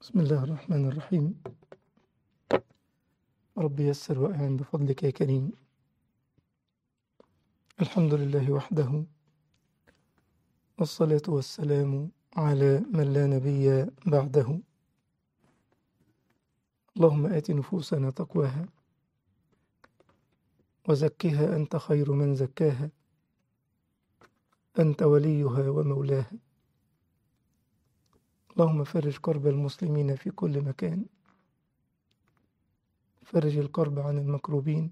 بسم الله الرحمن الرحيم رب يسر وأعن بفضلك يا كريم الحمد لله وحده والصلاة والسلام على من لا نبي بعده اللهم آت نفوسنا تقواها وزكها أنت خير من زكاها أنت وليها ومولاها اللهم فرج كرب المسلمين في كل مكان فرج الكرب عن المكروبين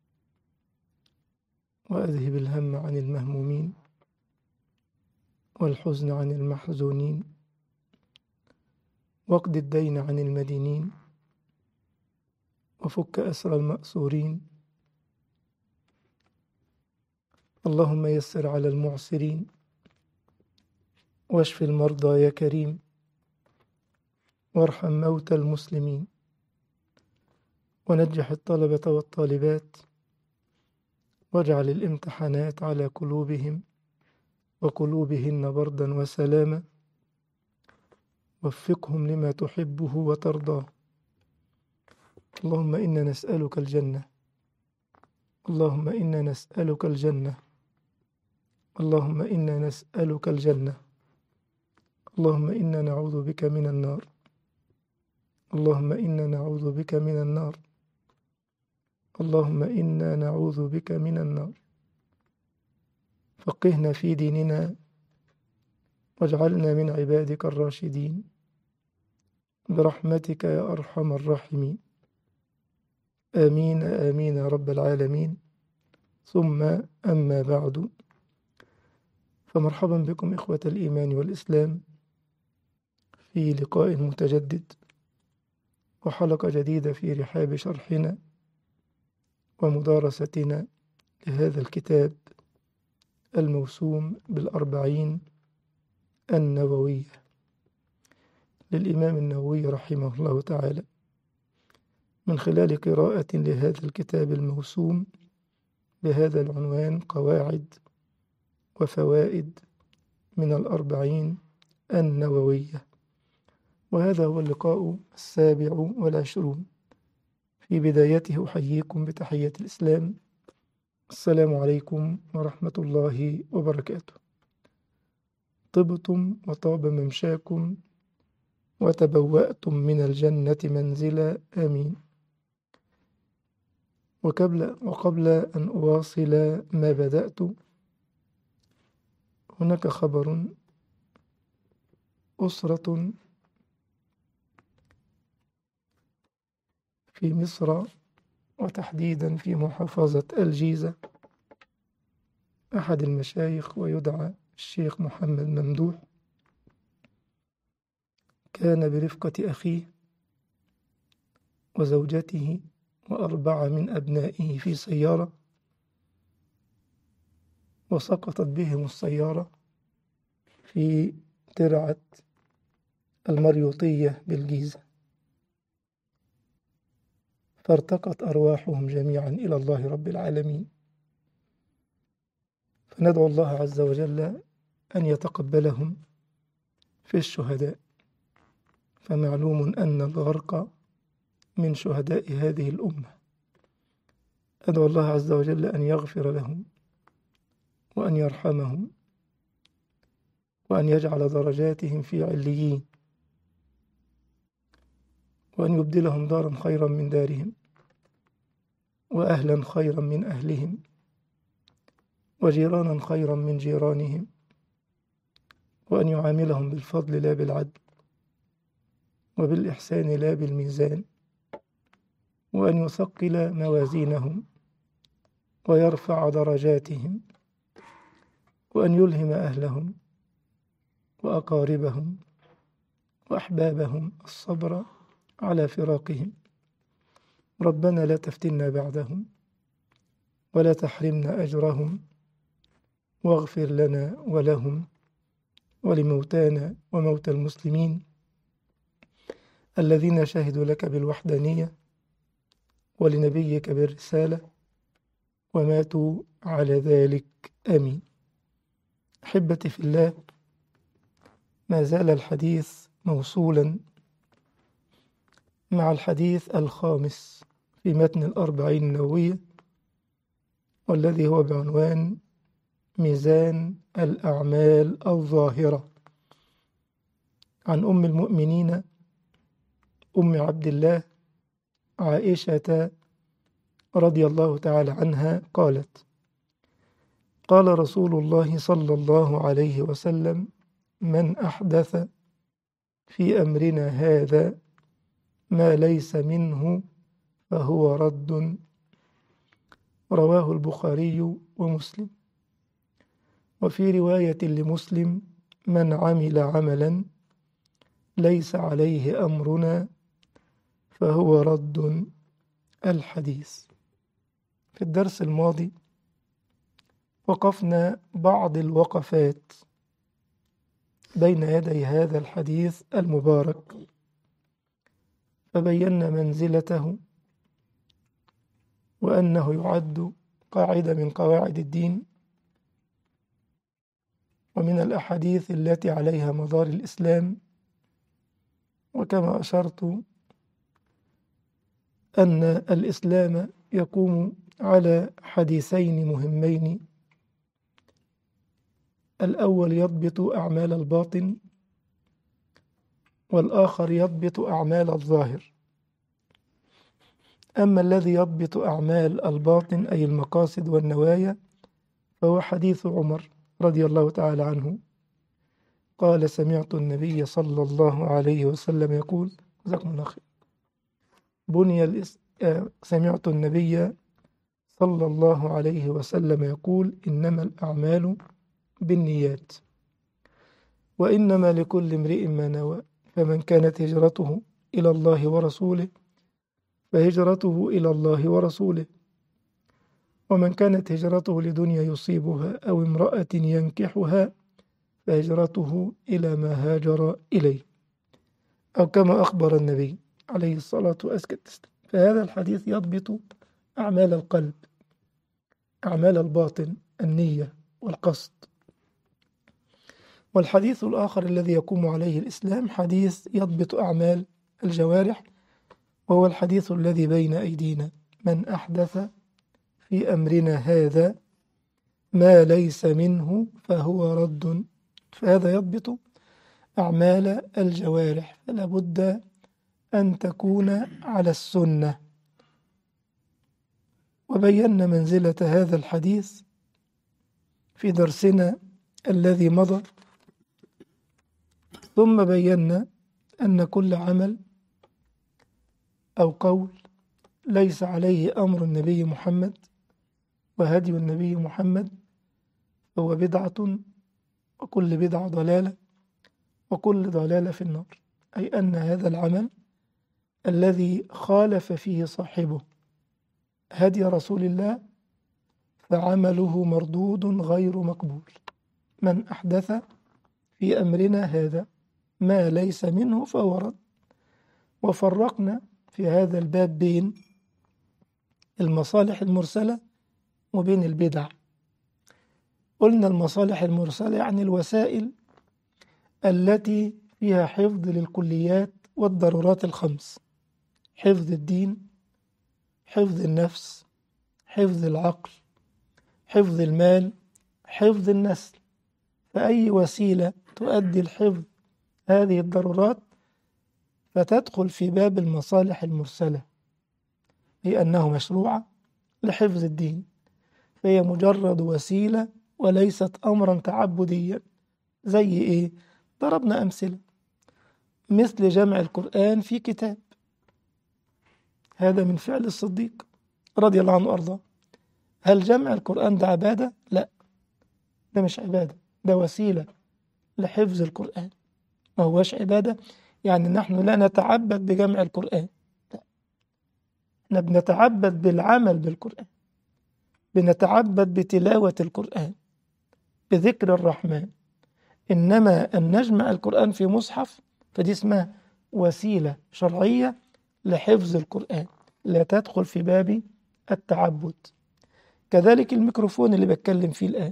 وأذهب الهم عن المهمومين والحزن عن المحزونين واقض الدين عن المدينين وفك أسر المأسورين اللهم يسر على المعسرين واشف المرضى يا كريم وارحم موتى المسلمين ونجح الطلبة والطالبات واجعل الامتحانات على قلوبهم وقلوبهن بردا وسلاما وفقهم لما تحبه وترضاه اللهم إنا نسألك الجنة اللهم إنا نسألك الجنة اللهم إنا نسألك الجنة اللهم إنا نعوذ بك من النار اللهم إنا نعوذ بك من النار اللهم إنا نعوذ بك من النار فقهنا في ديننا واجعلنا من عبادك الراشدين برحمتك يا أرحم الراحمين آمين آمين يا رب العالمين ثم أما بعد فمرحبا بكم إخوة الإيمان والإسلام في لقاء متجدد وحلقة جديدة في رحاب شرحنا ومدارستنا لهذا الكتاب الموسوم بالأربعين النووية للإمام النووي رحمه الله تعالى من خلال قراءة لهذا الكتاب الموسوم بهذا العنوان قواعد وفوائد من الأربعين النووية وهذا هو اللقاء السابع والعشرون في بدايته أحييكم بتحية الإسلام السلام عليكم ورحمة الله وبركاته طبتم وطاب ممشاكم وتبوأتم من الجنة منزلا آمين وقبل, وقبل أن أواصل ما بدأت هناك خبر أسرة في مصر وتحديدا في محافظة الجيزة أحد المشايخ ويدعى الشيخ محمد ممدوح كان برفقة أخيه وزوجته وأربعة من أبنائه في سيارة وسقطت بهم السيارة في ترعة المريوطية بالجيزة فارتقت أرواحهم جميعا إلى الله رب العالمين فندعو الله عز وجل أن يتقبلهم في الشهداء فمعلوم أن الغرق من شهداء هذه الأمة أدعو الله عز وجل أن يغفر لهم وأن يرحمهم وأن يجعل درجاتهم في عليين وأن يبدلهم دارا خيرا من دارهم وأهلا خيرا من أهلهم وجيرانا خيرا من جيرانهم وأن يعاملهم بالفضل لا بالعدل وبالإحسان لا بالميزان وأن يثقل موازينهم ويرفع درجاتهم وأن يلهم أهلهم وأقاربهم وأحبابهم الصبر على فراقهم ربنا لا تفتنا بعدهم ولا تحرمنا أجرهم واغفر لنا ولهم ولموتانا وموتى المسلمين الذين شهدوا لك بالوحدانية ولنبيك بالرسالة وماتوا على ذلك آمين أحبتي في الله ما زال الحديث موصولا مع الحديث الخامس في متن الأربعين النووية والذي هو بعنوان ميزان الأعمال الظاهرة عن أم المؤمنين أم عبد الله عائشة رضي الله تعالى عنها قالت قال رسول الله صلى الله عليه وسلم من أحدث في أمرنا هذا ما ليس منه فهو رد رواه البخاري ومسلم وفي رواية لمسلم من عمل عملا ليس عليه أمرنا فهو رد الحديث في الدرس الماضي وقفنا بعض الوقفات بين يدي هذا الحديث المبارك فبينا منزلته وأنه يعد قاعدة من قواعد الدين ومن الأحاديث التي عليها مدار الإسلام وكما أشرت أن الإسلام يقوم على حديثين مهمين الأول يضبط أعمال الباطن والآخر يضبط أعمال الظاهر أما الذي يضبط أعمال الباطن أي المقاصد والنوايا فهو حديث عمر رضي الله تعالى عنه قال سمعت النبي صلى الله عليه وسلم يقول جزاكم الله خير بني الإس... آه سمعت النبي صلى الله عليه وسلم يقول إنما الأعمال بالنيات وإنما لكل امرئ ما نوى فمن كانت هجرته إلى الله ورسوله فهجرته إلى الله ورسوله ومن كانت هجرته لدنيا يصيبها أو امرأة ينكحها فهجرته إلى ما هاجر إليه أو كما أخبر النبي عليه الصلاة والسلام فهذا الحديث يضبط أعمال القلب أعمال الباطن النية والقصد والحديث الآخر الذي يقوم عليه الإسلام حديث يضبط أعمال الجوارح وهو الحديث الذي بين أيدينا من أحدث في أمرنا هذا ما ليس منه فهو رد فهذا يضبط أعمال الجوارح فلا بد أن تكون على السنة وبينا منزلة هذا الحديث في درسنا الذي مضى ثم بينا أن كل عمل أو قول ليس عليه أمر النبي محمد وهدي النبي محمد هو بدعة وكل بدعة ضلالة وكل ضلالة في النار أي أن هذا العمل الذي خالف فيه صاحبه هدي رسول الله فعمله مردود غير مقبول من أحدث في أمرنا هذا ما ليس منه فهو رد وفرقنا في هذا الباب بين المصالح المرسلة وبين البدع قلنا المصالح المرسلة يعني الوسائل التي فيها حفظ للكليات والضرورات الخمس حفظ الدين حفظ النفس حفظ العقل حفظ المال حفظ النسل فأي وسيلة تؤدي الحفظ هذه الضرورات فتدخل في باب المصالح المرسلة هي أنه مشروعة لحفظ الدين فهي مجرد وسيلة وليست أمرا تعبديا زي إيه؟ ضربنا أمثلة مثل جمع القرآن في كتاب هذا من فعل الصديق رضي الله عنه وأرضاه هل جمع القرآن ده عبادة؟ لا ده مش عبادة ده وسيلة لحفظ القرآن ما هوش عبادة يعني نحن لا نتعبد بجمع القرآن لا احنا بنتعبد بالعمل بالقرآن بنتعبد بتلاوة القرآن بذكر الرحمن إنما أن نجمع القرآن في مصحف فدي اسمها وسيلة شرعية لحفظ القرآن لا تدخل في باب التعبد كذلك الميكروفون اللي بتكلم فيه الآن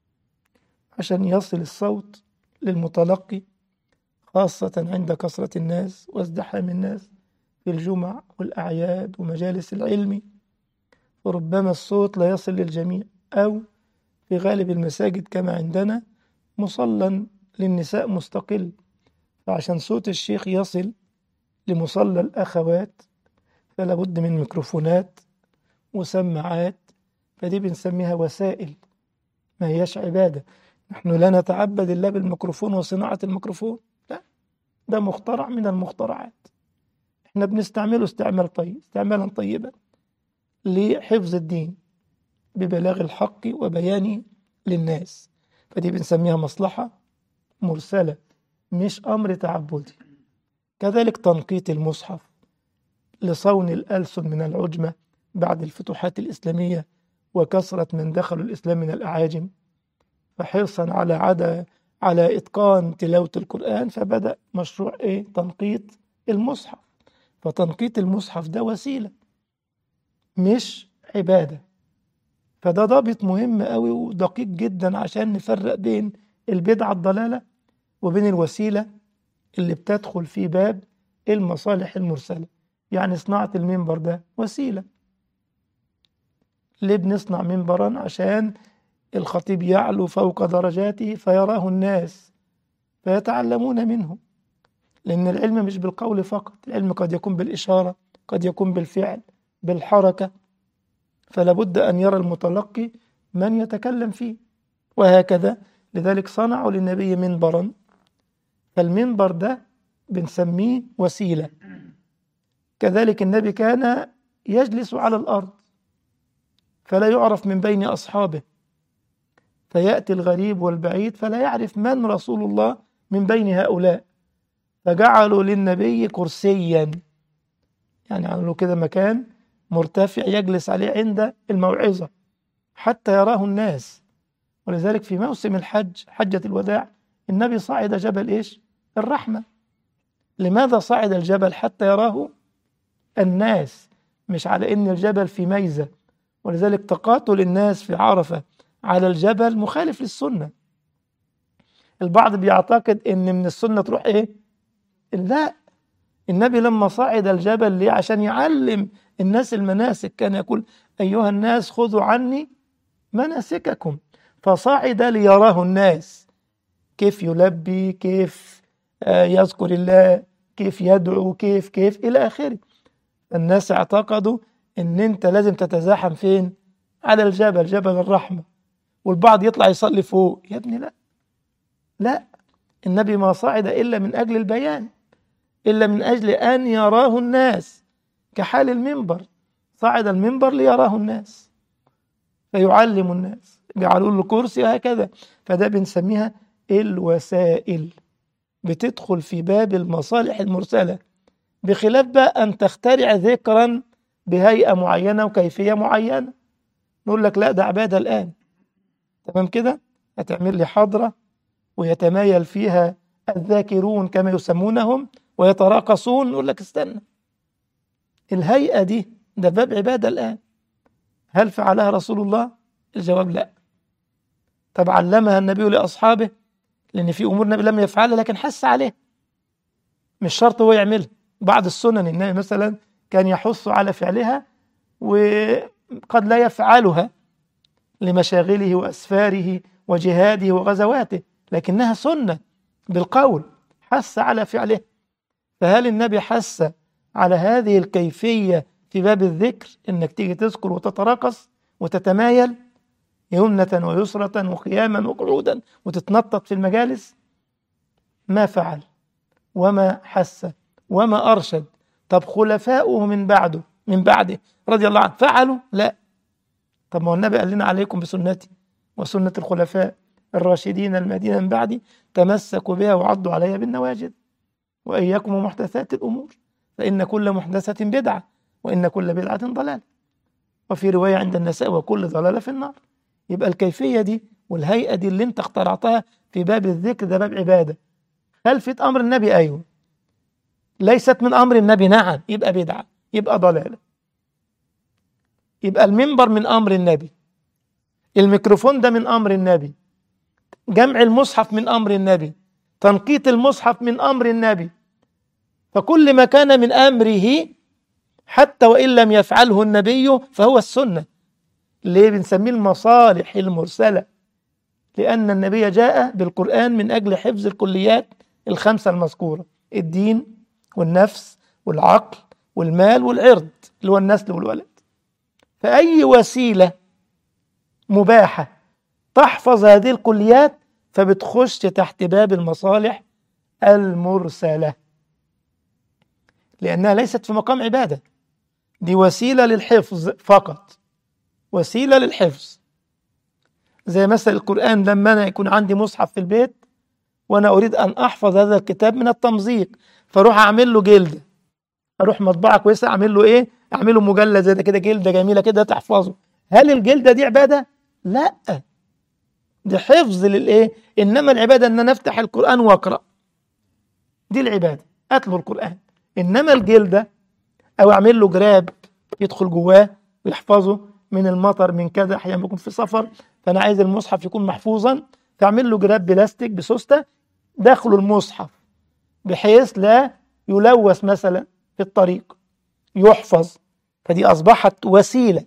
عشان يصل الصوت للمتلقي خاصة عند كثرة الناس وازدحام الناس في الجمع والأعياد ومجالس العلم وربما الصوت لا يصل للجميع أو في غالب المساجد كما عندنا مصلى للنساء مستقل فعشان صوت الشيخ يصل لمصلى الأخوات فلا بد من ميكروفونات وسماعات فدي بنسميها وسائل ما هياش عبادة نحن لا نتعبد الله بالميكروفون وصناعة الميكروفون لا ده مخترع من المخترعات احنا بنستعمله استعمال طيب استعمالا طيبا لحفظ الدين ببلاغ الحق وبيانه للناس فدي بنسميها مصلحة مرسلة مش أمر تعبدي كذلك تنقيط المصحف لصون الألسن من العجمة بعد الفتوحات الإسلامية وكثرة من دخلوا الإسلام من الأعاجم فحرصا على عدا على إتقان تلاوة القرآن فبدأ مشروع إيه تنقيط المصحف فتنقيط المصحف ده وسيلة مش عبادة فده ضابط مهم قوي ودقيق جدا عشان نفرق بين البدعة الضلالة وبين الوسيلة اللي بتدخل في باب المصالح المرسلة يعني صناعة المنبر ده وسيلة ليه بنصنع منبرا عشان الخطيب يعلو فوق درجاته فيراه الناس فيتعلمون منه لأن العلم مش بالقول فقط العلم قد يكون بالإشارة قد يكون بالفعل بالحركة فلا بد أن يرى المتلقي من يتكلم فيه وهكذا لذلك صنعوا للنبي منبرا فالمنبر ده بنسميه وسيلة كذلك النبي كان يجلس على الأرض فلا يعرف من بين أصحابه فيأتي الغريب والبعيد فلا يعرف من رسول الله من بين هؤلاء فجعلوا للنبي كرسيا يعني عملوا كده مكان مرتفع يجلس عليه عند الموعظة حتى يراه الناس ولذلك في موسم الحج حجة الوداع النبي صعد جبل إيش الرحمة لماذا صعد الجبل حتى يراه الناس مش على إن الجبل في ميزة ولذلك تقاتل الناس في عرفة على الجبل مخالف للسنة البعض بيعتقد إن من السنة تروح إيه لا النبي لما صعد الجبل ليه عشان يعلم الناس المناسك كان يقول أيها الناس خذوا عني مناسككم فصعد ليراه الناس كيف يلبي كيف يذكر الله كيف يدعو كيف كيف إلى آخره الناس اعتقدوا ان انت لازم تتزاحم فين على الجبل جبل الرحمة والبعض يطلع يصلي فوق يا ابني لا لا النبي ما صعد إلا من أجل البيان إلا من أجل أن يراه الناس كحال المنبر صعد المنبر ليراه الناس فيعلم الناس جعلوا له كرسي وهكذا فده بنسميها الوسائل بتدخل في باب المصالح المرسلة بخلاف بقى أن تخترع ذكرا بهيئة معينة وكيفية معينة نقول لك لا ده عبادة الآن تمام كده هتعمل لي حضرة ويتمايل فيها الذاكرون كما يسمونهم ويتراقصون نقول لك استنى الهيئة دي ده باب عبادة الآن هل فعلها رسول الله الجواب لا طب علمها النبي لأصحابه لأن في أمور النبي لم يفعلها لكن حس عليه مش شرط هو يعملها بعض السنن النبي مثلا كان يحث على فعلها وقد لا يفعلها لمشاغله وأسفاره وجهاده وغزواته لكنها سنة بالقول حث على فعله فهل النبي حث على هذه الكيفية في باب الذكر انك تيجي تذكر وتتراقص وتتمايل يمنة ويسرة وقياما وقعودا وتتنطط في المجالس ما فعل وما حث وما أرشد طب خلفاؤه من بعده من بعده رضي الله عنه فعلوا لا طب ما هو النبي قال لنا عليكم بسنتي وسنة الخلفاء الراشدين المهديين من بعدي تمسكوا بها وعضوا عليها بالنواجذ وإياكم ومحدثات الأمور فإن كل محدثة بدعة وإن كل بدعة ضلالة وفي رواية عند النساء وكل ضلالة في النار يبقى الكيفية دي والهيئة دي اللي انت اخترعتها في باب الذكر ده باب عبادة خلفت أمر النبي أيوه ليست من أمر النبي نعم يبقى بدعة يبقى ضلالة يبقى المنبر من أمر النبي الميكروفون ده من أمر النبي جمع المصحف من أمر النبي تنقيط المصحف من أمر النبي فكل ما كان من أمره حتى وإن لم يفعله النبي فهو السنة ليه بنسميه المصالح المرسلة لأن النبي جاء بالقرآن من أجل حفظ الكليات الخمسة المذكورة الدين والنفس والعقل والمال والعرض اللي هو النسل والولد فأي وسيلة مباحة تحفظ هذه الكليات فبتخش تحت باب المصالح المرسلة لأنها ليست في مقام عبادة دي وسيلة للحفظ فقط وسيلة للحفظ زي مثلا القرآن لما أنا يكون عندي مصحف في البيت وأنا أريد أن أحفظ هذا الكتاب من التمزيق فأروح أعمل له جلدة أروح مطبعة كويسة أعمل له إيه؟ أعمل له مجلد زي ده كده جلدة جميلة كده تحفظه هل الجلدة دي عبادة؟ لا دي حفظ للإيه؟ إنما العبادة إن أنا أفتح القرآن وأقرأ دي العبادة أتلو القرآن إنما الجلدة أو أعمل له جراب يدخل جواه ويحفظه من المطر من كذا أحيانا بكون في سفر فأنا عايز المصحف يكون محفوظا فأعمل له جراب بلاستيك بسوستة داخله المصحف بحيث لا يلوث مثلا في الطريق يحفظ فدي أصبحت وسيلة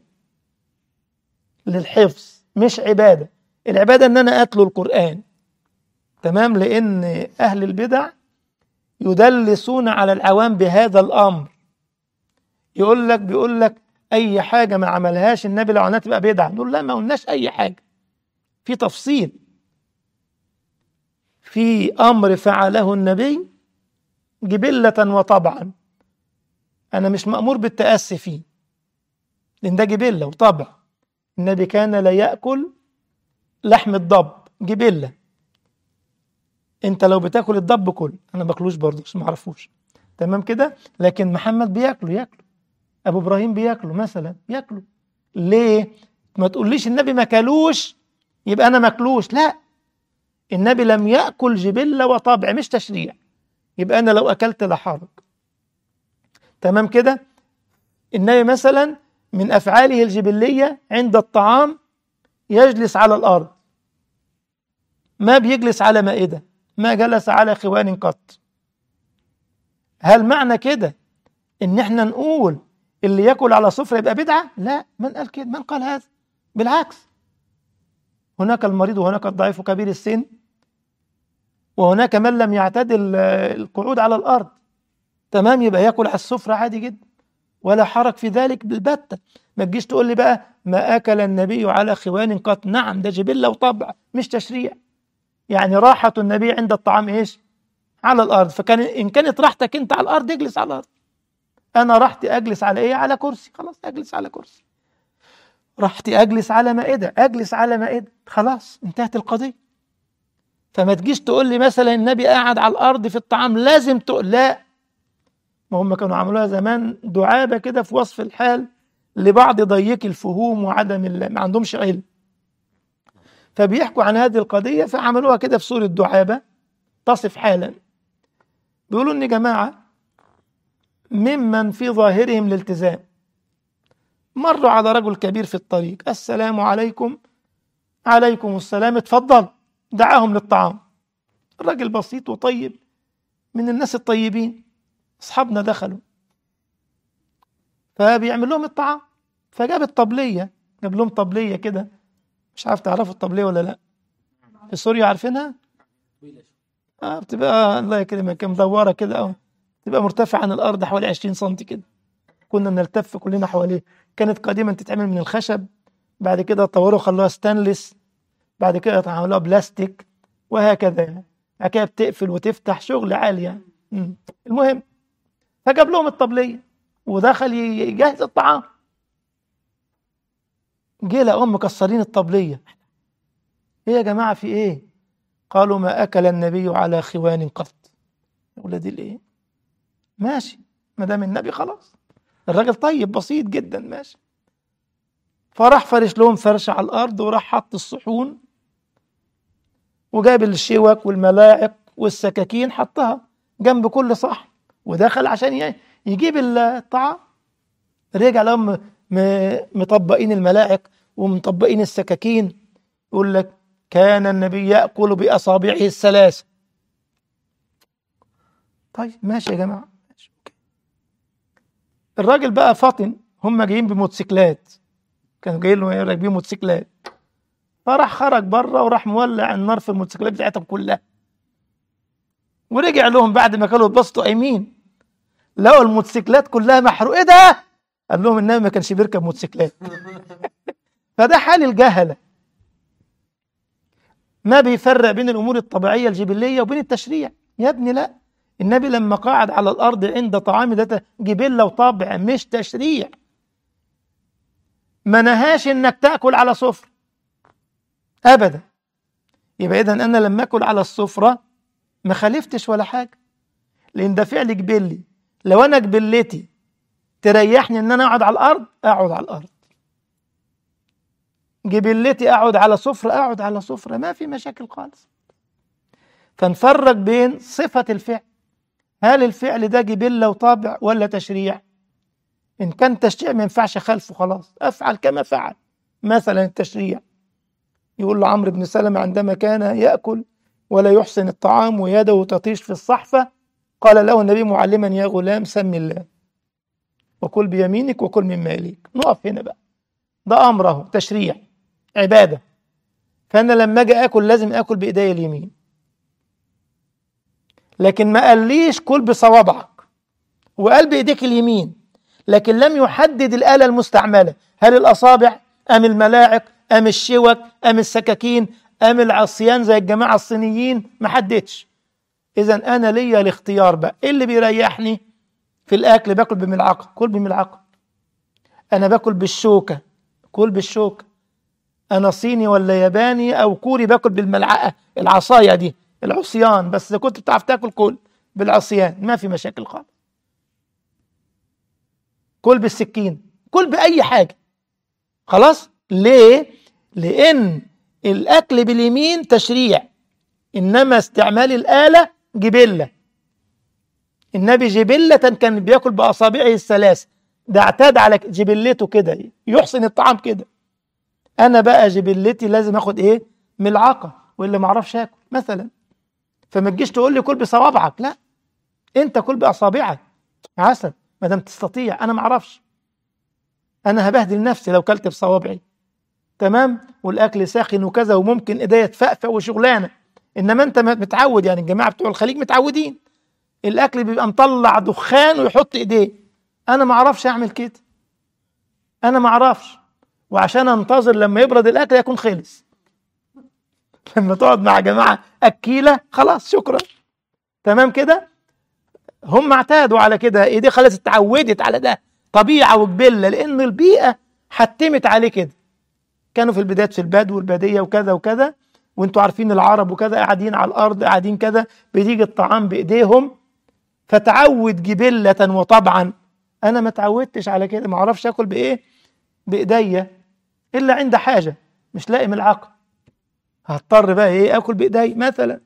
للحفظ مش عبادة العبادة إن أنا أتلو القرآن تمام لأن أهل البدع يدلسون على العوام بهذا الأمر يقول لك بيقول لك أي حاجة ما عملهاش النبي لو عملها تبقى بدعة نقول لا ما قلناش أي حاجة في تفصيل في أمر فعله النبي جبلة وطبعا أنا مش مأمور بالتأسي فيه لأن ده جبلة وطبع النبي كان لا يأكل لحم الضب جبلة أنت لو بتاكل الضب كل أنا باكلوش برضه عشان ما اعرفوش تمام كده لكن محمد بياكله ياكله أبو إبراهيم بياكله مثلا ياكله ليه؟ ما تقوليش النبي ما كلوش يبقى أنا ماكلوش لا النبي لم يأكل جبلة وطبع مش تشريع يبقى أنا لو أكلت لا حرج تمام كده النبي مثلا من أفعاله الجبلية عند الطعام يجلس على الأرض ما بيجلس على مائدة ما جلس على خوان قط هل معنى كده ان احنا نقول اللي ياكل على سفرة يبقى بدعة لا من قال كده من قال هذا بالعكس هناك المريض وهناك الضعيف وكبير السن وهناك من لم يعتدل القعود على الأرض تمام يبقى ياكل على السفرة عادي جدا ولا حرج في ذلك بالبتة ما تجيش تقول لي بقى ما أكل النبي على خوان قط نعم ده جبلة وطبع مش تشريع يعني راحة النبي عند الطعام إيش على الأرض فكان إن كانت راحتك أنت على الأرض اجلس على الأرض أنا راحتي أجلس على إيه على كرسي خلاص أجلس على كرسي راحتي أجلس على مائدة أجلس على مائدة خلاص انتهت القضية فما تجيش تقول لي مثلا النبي قاعد على الأرض في الطعام لازم تقول لا ما هم كانوا عملوها زمان دعابة كده في وصف الحال لبعض ضيق الفهوم وعدم ما عندهمش علم فبيحكوا عن هذه القضية فعملوها كده في صورة دعابة تصف حالا بيقولوا إن جماعة ممن في ظاهرهم الالتزام مروا على رجل كبير في الطريق السلام عليكم عليكم السلام اتفضل دعاهم للطعام الراجل بسيط وطيب من الناس الطيبين أصحابنا دخلوا فبيعمل لهم الطعام فجاب الطبلية جاب لهم طبلية كده مش عارف تعرفوا الطبلية ولا لا في سوريا عارفينها آه بتبقى الله يكرمك مدورة كده أو تبقى مرتفعة عن الأرض حوالي 20 سم كده كنا نلتف كلنا حواليه كانت قديما تتعمل من الخشب بعد كده طوروا خلوها ستانلس بعد كده عملوها بلاستيك وهكذا يعني بعد كده بتقفل وتفتح شغل عالي يعني المهم فجاب لهم الطبلية ودخل يجهز الطعام جه لقوهم مكسرين الطبلية ايه يا جماعة في ايه قالوا ما أكل النبي على خوان قط ولاد الايه ماشي ما دام النبي خلاص الراجل طيب بسيط جدا ماشي فراح فرش لهم فرشة على الأرض وراح حط الصحون وجاب الشوك والملاعق والسكاكين حطها جنب كل صحن ودخل عشان يجيب الطعام رجع لهم مطبقين الملاعق ومطبقين السكاكين يقول لك كان النبي يأكل بأصابعه الثلاثة طيب ماشي يا جماعة الراجل بقى فاطن هم جايين بموتوسيكلات كانوا جايين له راكبين موتوسيكلات فراح خرج بره وراح مولع النار في الموتوسيكلات بتاعتهم كلها ورجع لهم بعد ما كانوا اتبسطوا قايمين لقوا الموتوسيكلات كلها محروقه ايه ده؟ قال لهم النبي ما كانش بيركب موتوسيكلات فده حال الجهله ما بيفرق بين الامور الطبيعيه الجبليه وبين التشريع يا ابني لا النبي لما قعد على الارض عند طعام ده جبله وطبع مش تشريع ما نهاش انك تاكل على سفره ابدا يبقى اذا انا لما اكل على السفره ما خالفتش ولا حاجه لان ده فعل جبلي لو انا جبلتي تريحني ان انا اقعد على الارض اقعد على الارض جبلتي اقعد على سفره اقعد على سفره ما في مشاكل خالص فنفرق بين صفه الفعل هل الفعل ده جبله وطابع ولا تشريع ان كان تشريع ما ينفعش خلفه خلاص افعل كما فعل مثلا التشريع يقول له عمرو بن سلمة عندما كان يأكل ولا يحسن الطعام ويده تطيش في الصحفة قال له النبي معلما يا غلام سم الله وكل بيمينك وكل مما يليك نقف هنا بقى ده أمره تشريع عبادة فأنا لما أجي آكل لازم آكل بإيدي اليمين لكن ما قاليش كل بصوابعك وقال بإيديك اليمين لكن لم يحدد الآلة المستعملة هل الأصابع أم الملاعق أم الشوك أم السكاكين أم العصيان زي الجماعة الصينيين ما حددش إذا أنا ليا الاختيار بقى إيه اللي بيريحني في الأكل باكل بملعقة كل بملعقة أنا باكل بالشوكة كل بالشوكة أنا صيني ولا ياباني أو كوري باكل بالملعقة العصاية دي العصيان بس إذا كنت بتعرف تاكل كل بالعصيان ما في مشاكل خالص كل بالسكين كل بأي حاجة خلاص ليه؟ لأن الأكل باليمين تشريع إنما استعمال الآلة جبلة النبي جبلة كان بياكل بأصابعه الثلاث ده اعتاد على جبلته كده يحسن الطعام كده أنا بقى جبلتي لازم آخد إيه؟ ملعقة وإلا ما أعرفش آكل مثلا فما تجيش تقول لي كل بصوابعك لا أنت كل بأصابعك عسل ما دام تستطيع أنا ما أعرفش أنا هبهدل نفسي لو كلت بصوابعي تمام والاكل ساخن وكذا وممكن ايديا تفقفق وشغلانه انما انت متعود يعني الجماعه بتوع الخليج متعودين الاكل بيبقى مطلع دخان ويحط ايديه انا ما اعرفش اعمل كده انا ما اعرفش وعشان انتظر لما يبرد الاكل يكون خلص لما تقعد مع جماعه اكيله خلاص شكرا تمام كده هم اعتادوا على كده ايديه خلاص اتعودت على ده طبيعه وجبله لان البيئه حتمت عليه كده كانوا في البداية في البدو والبادية وكذا وكذا وانتوا عارفين العرب وكذا قاعدين على الأرض قاعدين كذا بيجي الطعام بإيديهم فتعود جبلة وطبعا أنا ما تعودتش على كده ما أعرفش آكل بإيه بإيديا إلا عند حاجة مش لاقي ملعقة هضطر بقى إيه آكل بإيدي مثلا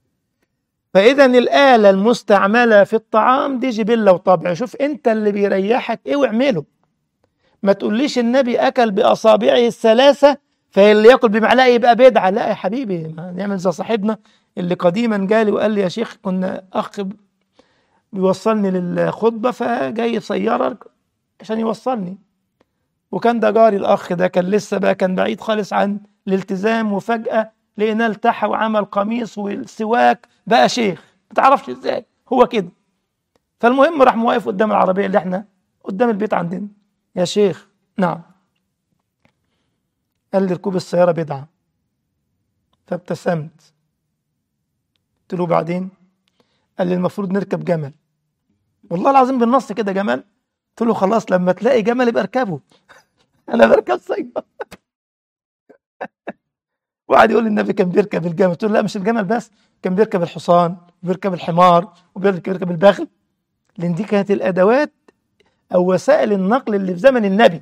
فإذا الآلة المستعملة في الطعام دي جبلة وطبع شوف أنت اللي بيريحك إيه واعمله ما تقوليش النبي اكل باصابعه الثلاثه فاللي ياكل بمعلقه يبقى بدعه لا يا حبيبي ما نعمل زي صاحبنا اللي قديما جالي وقال لي يا شيخ كنا اخ بيوصلني للخطبه فجاي سياره عشان يوصلني وكان ده جاري الاخ ده كان لسه بقى كان بعيد خالص عن الالتزام وفجاه لقيناه التحى وعمل قميص والسواك بقى شيخ ما تعرفش ازاي هو كده فالمهم راح واقف قدام العربيه اللي احنا قدام البيت عندنا يا شيخ نعم قال لي ركوب السيارة بدعة فابتسمت قلت له بعدين قال لي المفروض نركب جمل والله العظيم بالنص كده جمل قلت له خلاص لما تلاقي جمل يبقى اركبه انا بركب سيارة وقعد يقول لي النبي كان بيركب الجمل قلت له لا مش الجمل بس كان بيركب الحصان وبيركب الحمار وبيركب البغل لان دي كانت الادوات أو وسائل النقل اللي في زمن النبي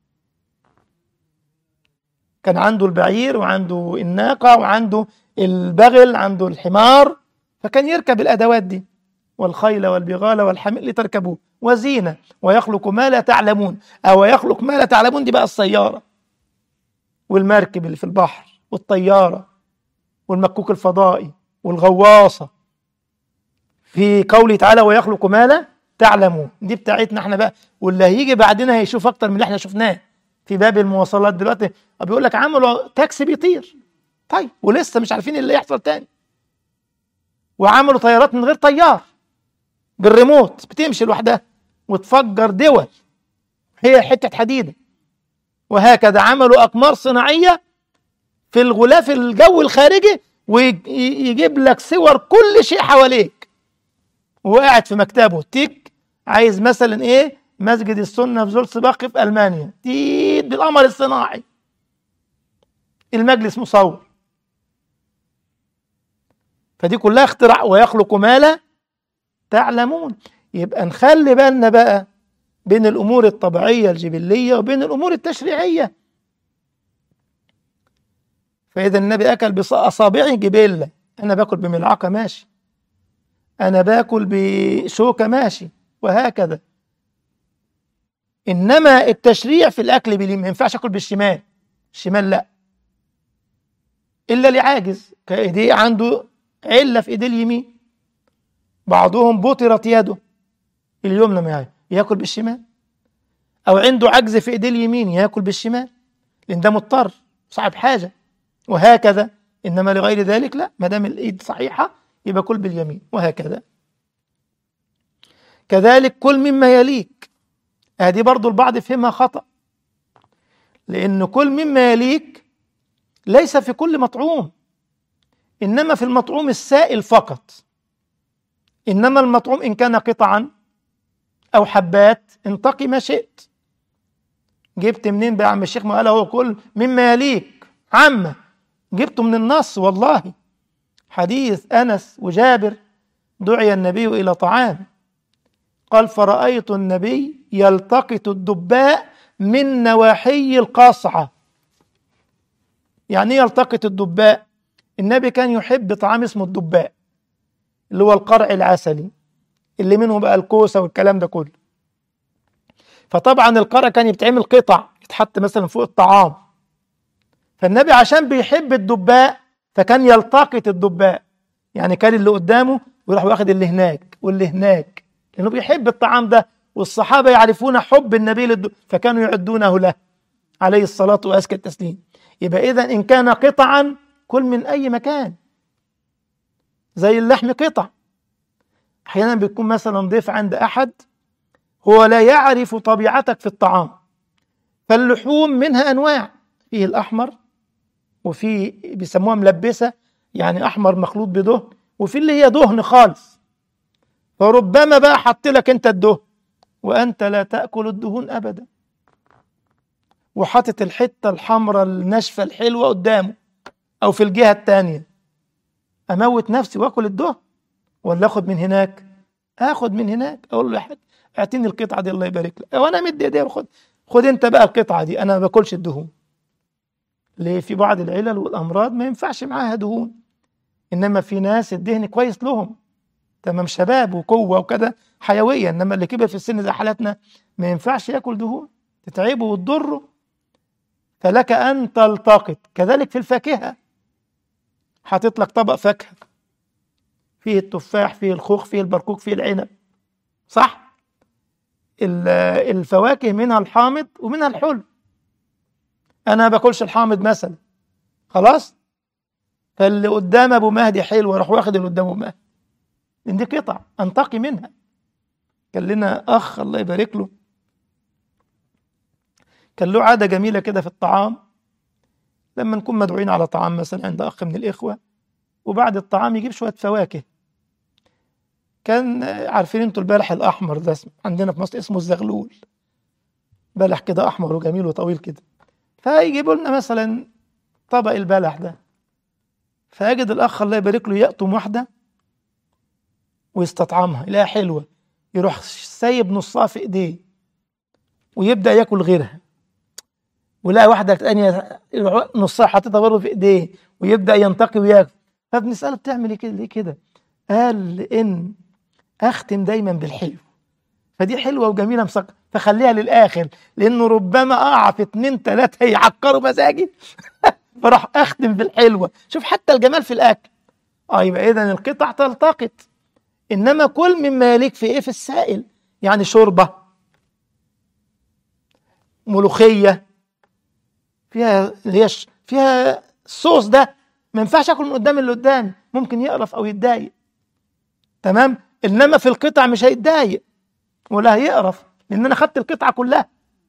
كان عنده البعير وعنده الناقة وعنده البغل عنده الحمار فكان يركب الأدوات دي والخيل والبغال والحمير لتركبوه وزينة ويخلق ما لا تعلمون أو يخلق ما لا تعلمون دي بقى السيارة والمركب اللي في البحر والطيارة والمكوك الفضائي والغواصة في قوله تعالى ويخلق ما لا تعلمون دي بتاعتنا احنا بقى واللي هيجي بعدنا هيشوف اكتر من اللي احنا شفناه في باب المواصلات دلوقتي بيقول لك عملوا تاكسي بيطير طيب ولسه مش عارفين اللي يحصل تاني وعملوا طيارات من غير طيار بالريموت بتمشي لوحدها وتفجر دول هي حته حديده وهكذا عملوا اقمار صناعيه في الغلاف الجو الخارجي ويجيب لك صور كل شيء حواليك وقاعد في مكتبه تيك عايز مثلا ايه مسجد السنه في زولسباخ في المانيا تيد بالقمر الصناعي المجلس مصور فدي كلها اختراع ويخلق ما لا تعلمون يبقى نخلي بالنا بقى بين الامور الطبيعيه الجبليه وبين الامور التشريعيه فاذا النبي اكل باصابعه جبله انا باكل بملعقه ماشي انا باكل بشوكه ماشي وهكذا انما التشريع في الاكل باليمين ما ينفعش اكل بالشمال الشمال لا الا لعاجز كايديه عنده عله في ايديه اليمين بعضهم بطرت يده اليمنى ما ياكل بالشمال او عنده عجز في ايديه اليمين ياكل بالشمال لان ده مضطر صاحب حاجه وهكذا انما لغير ذلك لا ما دام الايد صحيحه يبقى كل باليمين وهكذا كذلك كل مما يليك هذه برضو البعض فهمها خطأ لأن كل مما يليك ليس في كل مطعوم إنما في المطعوم السائل فقط إنما المطعوم إن كان قطعا أو حبات انتقي ما شئت جبت منين بقى عم الشيخ ما قال هو كل مما يليك عامة جبته من النص والله حديث أنس وجابر دعي النبي إلى طعام قال فرأيت النبي يلتقط الدباء من نواحي القاصعة يعني ايه يلتقط الدباء النبي كان يحب طعام اسمه الدباء اللي هو القرع العسلي اللي منه بقى الكوسة والكلام ده كله فطبعا القرع كان يتعمل قطع يتحط مثلا فوق الطعام فالنبي عشان بيحب الدباء فكان يلتقط الدباء يعني كان اللي قدامه ويروح واخد اللي هناك واللي هناك لانه بيحب الطعام ده والصحابه يعرفون حب النبي للدب فكانوا يعدونه له عليه الصلاه وازكى التسليم يبقى اذا ان كان قطعا كل من اي مكان زي اللحم قطع احيانا بيكون مثلا ضيف عند احد هو لا يعرف طبيعتك في الطعام فاللحوم منها انواع فيه الاحمر وفي بيسموها ملبسه يعني احمر مخلوط بدهن وفي اللي هي دهن خالص فربما بقى حط لك انت الدهن وانت لا تاكل الدهون ابدا وحاطط الحته الحمراء الناشفه الحلوه قدامه او في الجهه الثانيه اموت نفسي واكل الدهن ولا اخد من هناك اخد من هناك اقول له يا حاج اعطيني القطعه دي الله يبارك لك وانا مد ايدي وخد خد انت بقى القطعه دي انا ما باكلش الدهون ليه في بعض العلل والامراض ما ينفعش معاها دهون انما في ناس الدهن كويس لهم تمام شباب وقوه وكده حيويه انما اللي كبر في السن زي حالتنا ما ينفعش ياكل دهون تتعبه وتضره فلك ان تلتقط كذلك في الفاكهه حاطط لك طبق فاكهه فيه التفاح فيه الخوخ فيه البرقوق فيه العنب صح الفواكه منها الحامض ومنها الحلو انا ما باكلش الحامض مثلا خلاص فاللي قدام ابو مهدي حلو اروح واخد اللي قدام ابو مهدي لان دي قطع انتقي منها كان لنا اخ الله يبارك له كان له عاده جميله كده في الطعام لما نكون مدعوين على طعام مثلا عند اخ من الاخوه وبعد الطعام يجيب شويه فواكه كان عارفين انتوا البلح الاحمر ده عندنا في مصر اسمه الزغلول بلح كده احمر وجميل وطويل كده فيجيبوا لنا مثلا طبق البلح ده فيجد الاخ الله يبارك له يقطم واحده ويستطعمها يلاقيها حلوه يروح سايب نصها في ايديه ويبدا ياكل غيرها ويلاقي واحده ثانيه نصها حاططها برضه في ايديه ويبدا ينتقي وياكل فبنساله بتعمل ايه كده ليه كده؟ قال لان اختم دايما بالحلو فدي حلوه وجميله مسكره فخليها للاخر لانه ربما اقع في اتنين تلاته يعكروا مزاجي فراح اختم بالحلوه شوف حتى الجمال في الاكل اه يبقى اذا القطع تلتقط انما كل مما يليك في ايه في السائل يعني شوربة ملوخية فيها اللي هي ش- فيها الصوص ده ما ينفعش اكل من قدام اللي قدامي ممكن يقرف او يتضايق تمام انما في القطع مش هيتضايق ولا هيقرف لان انا خدت القطعه كلها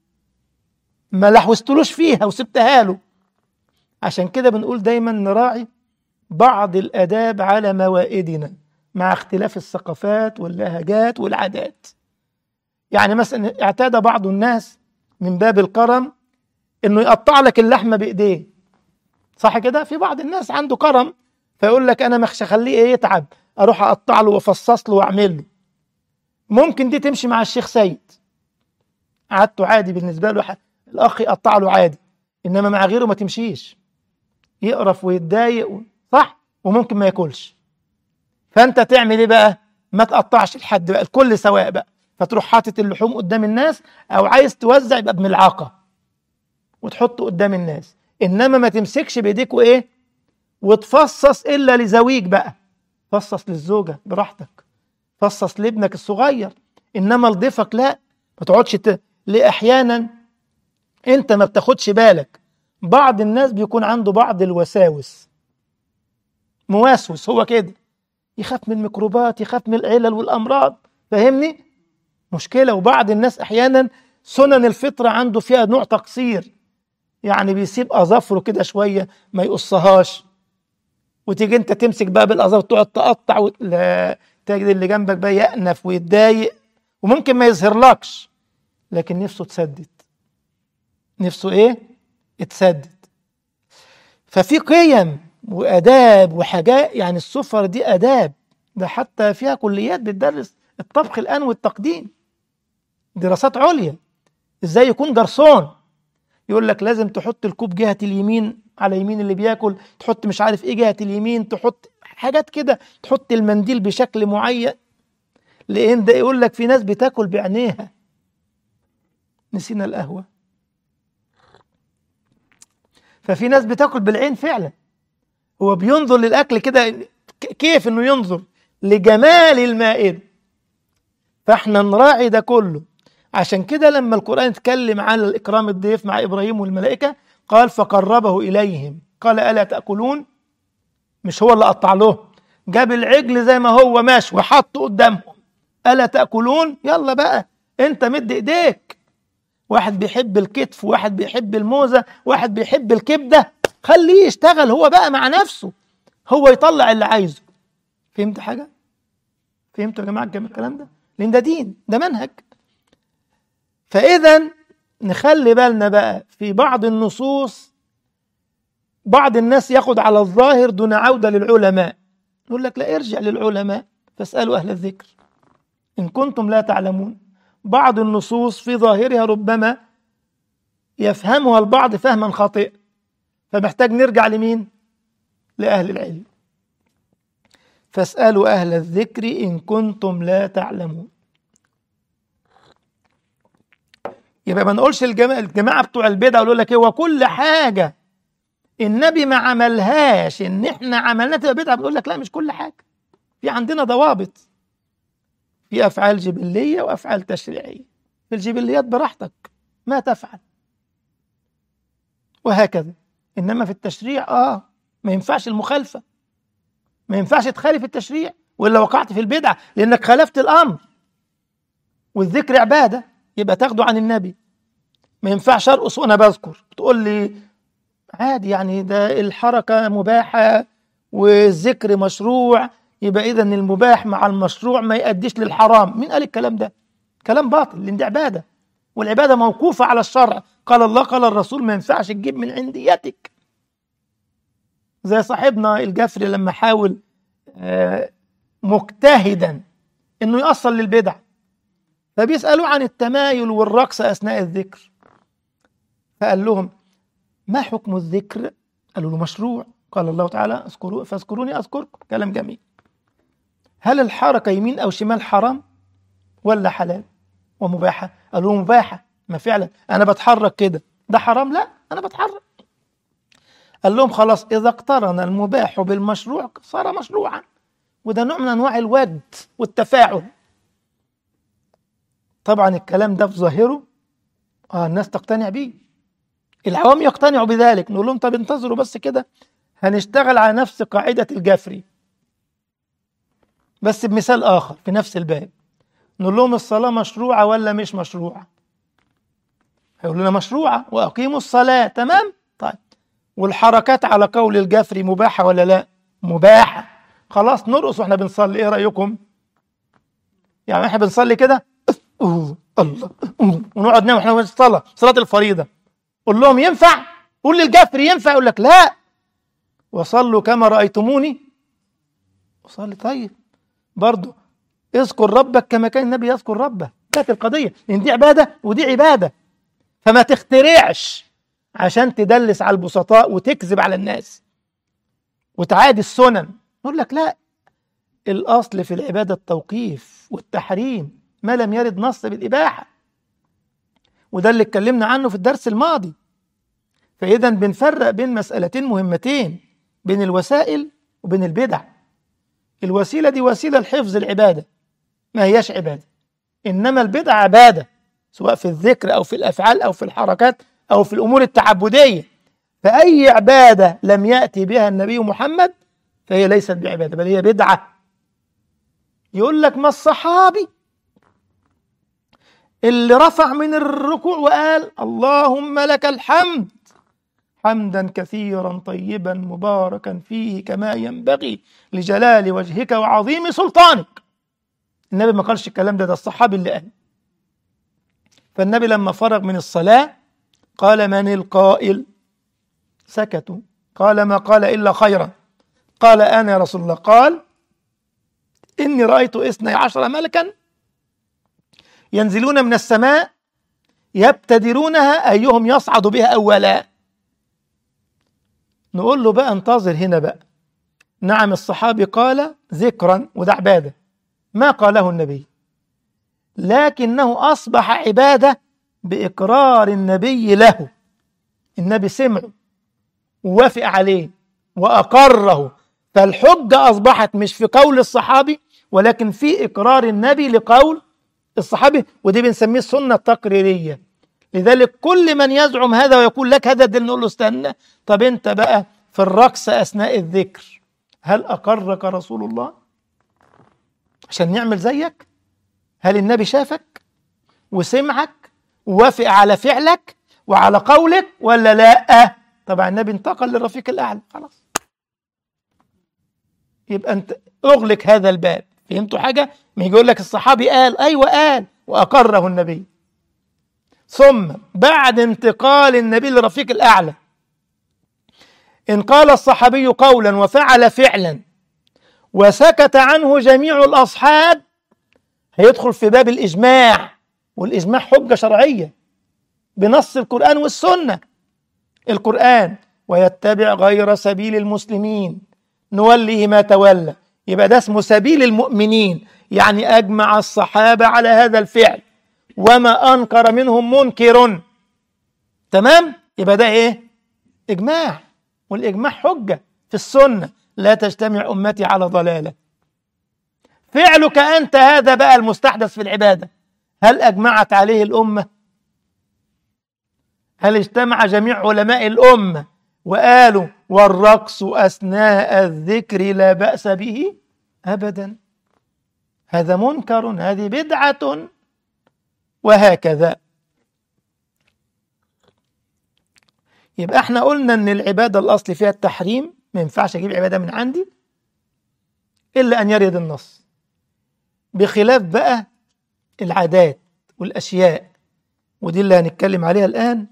ما لحوستلوش فيها وسبتها له عشان كده بنقول دايما نراعي بعض الاداب على موائدنا مع اختلاف الثقافات واللهجات والعادات يعني مثلا اعتاد بعض الناس من باب الكرم انه يقطع لك اللحمه بايديه صح كده في بعض الناس عنده كرم فيقول لك انا مش هخليه ايه يتعب اروح اقطع له وافصص له واعمل له ممكن دي تمشي مع الشيخ سيد عادته عادي بالنسبه له ح- الاخ يقطع له عادي انما مع غيره ما تمشيش يقرف ويتضايق و- صح وممكن ما ياكلش فانت تعمل ايه بقى ما تقطعش لحد بقى الكل سواء بقى فتروح حاطط اللحوم قدام الناس او عايز توزع يبقى بملعقه وتحطه قدام الناس انما ما تمسكش بايديك وايه وتفصص الا لزويك بقى فصص للزوجه براحتك فصص لابنك الصغير انما لضيفك لا ما تقعدش ت... ليه احيانا انت ما بتاخدش بالك بعض الناس بيكون عنده بعض الوساوس موسوس هو كده يخاف من الميكروبات يخاف من العلل والامراض فاهمني مشكله وبعض الناس احيانا سنن الفطره عنده فيها نوع تقصير يعني بيسيب اظافره كده شويه ما يقصهاش وتيجي انت تمسك بقى بالاظافر تقعد تقطع وت... لا تجد اللي جنبك بقى يأنف ويتضايق وممكن ما يظهرلكش لكن نفسه تسدد نفسه ايه اتسدد ففي قيم واداب وحاجات يعني السفر دي اداب ده حتى فيها كليات بتدرس الطبخ الان والتقديم دراسات عليا ازاي يكون جرسون يقول لك لازم تحط الكوب جهه اليمين على يمين اللي بياكل تحط مش عارف ايه جهه اليمين تحط حاجات كده تحط المنديل بشكل معين لان ده يقول لك في ناس بتاكل بعينيها نسينا القهوه ففي ناس بتاكل بالعين فعلا هو بينظر للاكل كده ك- كيف انه ينظر لجمال المائده فاحنا نراعي ده كله عشان كده لما القرآن اتكلم عن الإكرام الضيف مع إبراهيم والملائكة قال فقربه إليهم قال ألا تأكلون مش هو اللي قطع له جاب العجل زي ما هو ماشي وحطه قدامهم ألا تأكلون يلا بقى أنت مد إيديك واحد بيحب الكتف واحد بيحب الموزة واحد بيحب الكبدة خليه يشتغل هو بقى مع نفسه هو يطلع اللي عايزه فهمت حاجة؟ فهمتوا يا جماعة الكلام ده؟ لأن ده دين ده منهج فإذا نخلي بالنا بقى في بعض النصوص بعض الناس ياخد على الظاهر دون عودة للعلماء يقول لك لا ارجع للعلماء فاسألوا أهل الذكر إن كنتم لا تعلمون بعض النصوص في ظاهرها ربما يفهمها البعض فهما خاطئا فمحتاج نرجع لمين؟ لأهل العلم فاسألوا أهل الذكر إن كنتم لا تعلمون يبقى ما نقولش الجماعة, الجماعة بتوع البدع يقول لك هو كل حاجة النبي ما عملهاش ان احنا عملناها تبقى بدعة بنقول لك لا مش كل حاجة في عندنا ضوابط في افعال جبلية وافعال تشريعية في الجبليات براحتك ما تفعل وهكذا انما في التشريع اه ما ينفعش المخالفة ما ينفعش تخالف التشريع ولا وقعت في البدعة لانك خالفت الامر والذكر عباده يبقى تاخده عن النبي ما ينفعش ارقص وانا بذكر تقول لي عادي يعني ده الحركه مباحه والذكر مشروع يبقى اذا المباح مع المشروع ما يؤديش للحرام مين قال الكلام ده كلام باطل لان دي عباده والعباده موقوفه على الشرع قال الله قال الرسول ما ينفعش تجيب من عنديتك زي صاحبنا الجفري لما حاول آه، مجتهدا انه يأصل للبدع فبيسألوا عن التمايل والرقص أثناء الذكر فقال لهم ما حكم الذكر قالوا له مشروع قال الله تعالى اذكروا فاذكروني أذكركم كلام جميل هل الحركة يمين أو شمال حرام ولا حلال ومباحة قالوا له مباحة ما فعلا أنا بتحرك كده ده حرام لا أنا بتحرك قال لهم خلاص إذا اقترن المباح بالمشروع صار مشروعا وده نوع من أنواع الود والتفاعل طبعا الكلام ده في ظاهره اه الناس تقتنع بيه العوام يقتنعوا بذلك نقول لهم طب انتظروا بس كده هنشتغل على نفس قاعدة الجفري بس بمثال آخر في نفس الباب نقول لهم الصلاة مشروعة ولا مش مشروعة هيقولوا لنا مشروعة وأقيموا الصلاة تمام طيب والحركات على قول الجفري مباحة ولا لا مباحة خلاص نرقص واحنا بنصلي ايه رأيكم يعني احنا بنصلي كده أوه الله أوه ونقعد ننام واحنا بنصلي صلاة الفريضة قول لهم ينفع قول للجفري ينفع يقول لك لا وصلوا كما رأيتموني وصلي طيب برضه اذكر ربك كما كان النبي يذكر ربه كانت القضية لأن دي عبادة ودي عبادة فما تخترعش عشان تدلس على البسطاء وتكذب على الناس وتعادي السنن نقول لك لا الأصل في العبادة التوقيف والتحريم ما لم يرد نص بالإباحة وده اللي اتكلمنا عنه في الدرس الماضي فإذا بنفرق بين مسألتين مهمتين بين الوسائل وبين البدع الوسيلة دي وسيلة لحفظ العبادة ما هياش عبادة إنما البدع عبادة سواء في الذكر أو في الأفعال أو في الحركات أو في الأمور التعبدية فأي عبادة لم يأتي بها النبي محمد فهي ليست بعبادة بل هي بدعة يقول لك ما الصحابي اللي رفع من الركوع وقال اللهم لك الحمد حمدا كثيرا طيبا مباركا فيه كما ينبغي لجلال وجهك وعظيم سلطانك النبي ما قالش الكلام ده ده الصحابي اللي قال فالنبي لما فرغ من الصلاة قال من القائل سكتوا قال ما قال إلا خيرا قال أنا يا رسول الله قال إني رأيت إثني عشر ملكا ينزلون من السماء يبتدرونها أيهم يصعد بها أولا نقول له بقى انتظر هنا بقى نعم الصحابي قال ذكرا وده عبادة ما قاله النبي لكنه أصبح عبادة بإقرار النبي له النبي سمعه ووافق عليه وأقره فالحجة أصبحت مش في قول الصحابي ولكن في إقرار النبي لقول الصحابي ودي بنسميه السنة التقريرية لذلك كل من يزعم هذا ويقول لك هذا الدليل نقول له استنى طب أنت بقى في الرقص أثناء الذكر هل أقرك رسول الله عشان نعمل زيك هل النبي شافك وسمعك ووافق على فعلك وعلى قولك ولا لا طبعا النبي انتقل للرفيق الأعلى خلاص يبقى أنت أغلق هذا الباب فهمتوا حاجة ما يقول لك الصحابي قال أيوة قال وأقره النبي ثم بعد انتقال النبي للرفيق الأعلى إن قال الصحابي قولا وفعل فعلا وسكت عنه جميع الأصحاب هيدخل في باب الإجماع والإجماع حجة شرعية بنص القرآن والسنة القرآن ويتبع غير سبيل المسلمين نوليه ما تولى يبقى ده اسمه سبيل المؤمنين يعني أجمع الصحابة على هذا الفعل وما أنكر منهم منكر تمام يبقى ده إيه إجماع والإجماع حجة في السنة لا تجتمع أمتي على ضلالة فعلك أنت هذا بقى المستحدث في العبادة هل أجمعت عليه الأمة هل اجتمع جميع علماء الأمة وقالوا والرقص أثناء الذكر لا بأس به أبدا هذا منكر هذه بدعة وهكذا يبقى احنا قلنا ان العبادة الأصل فيها التحريم ما ينفعش أجيب عبادة من عندي إلا أن يرد النص بخلاف بقى العادات والأشياء ودي اللي هنتكلم عليها الآن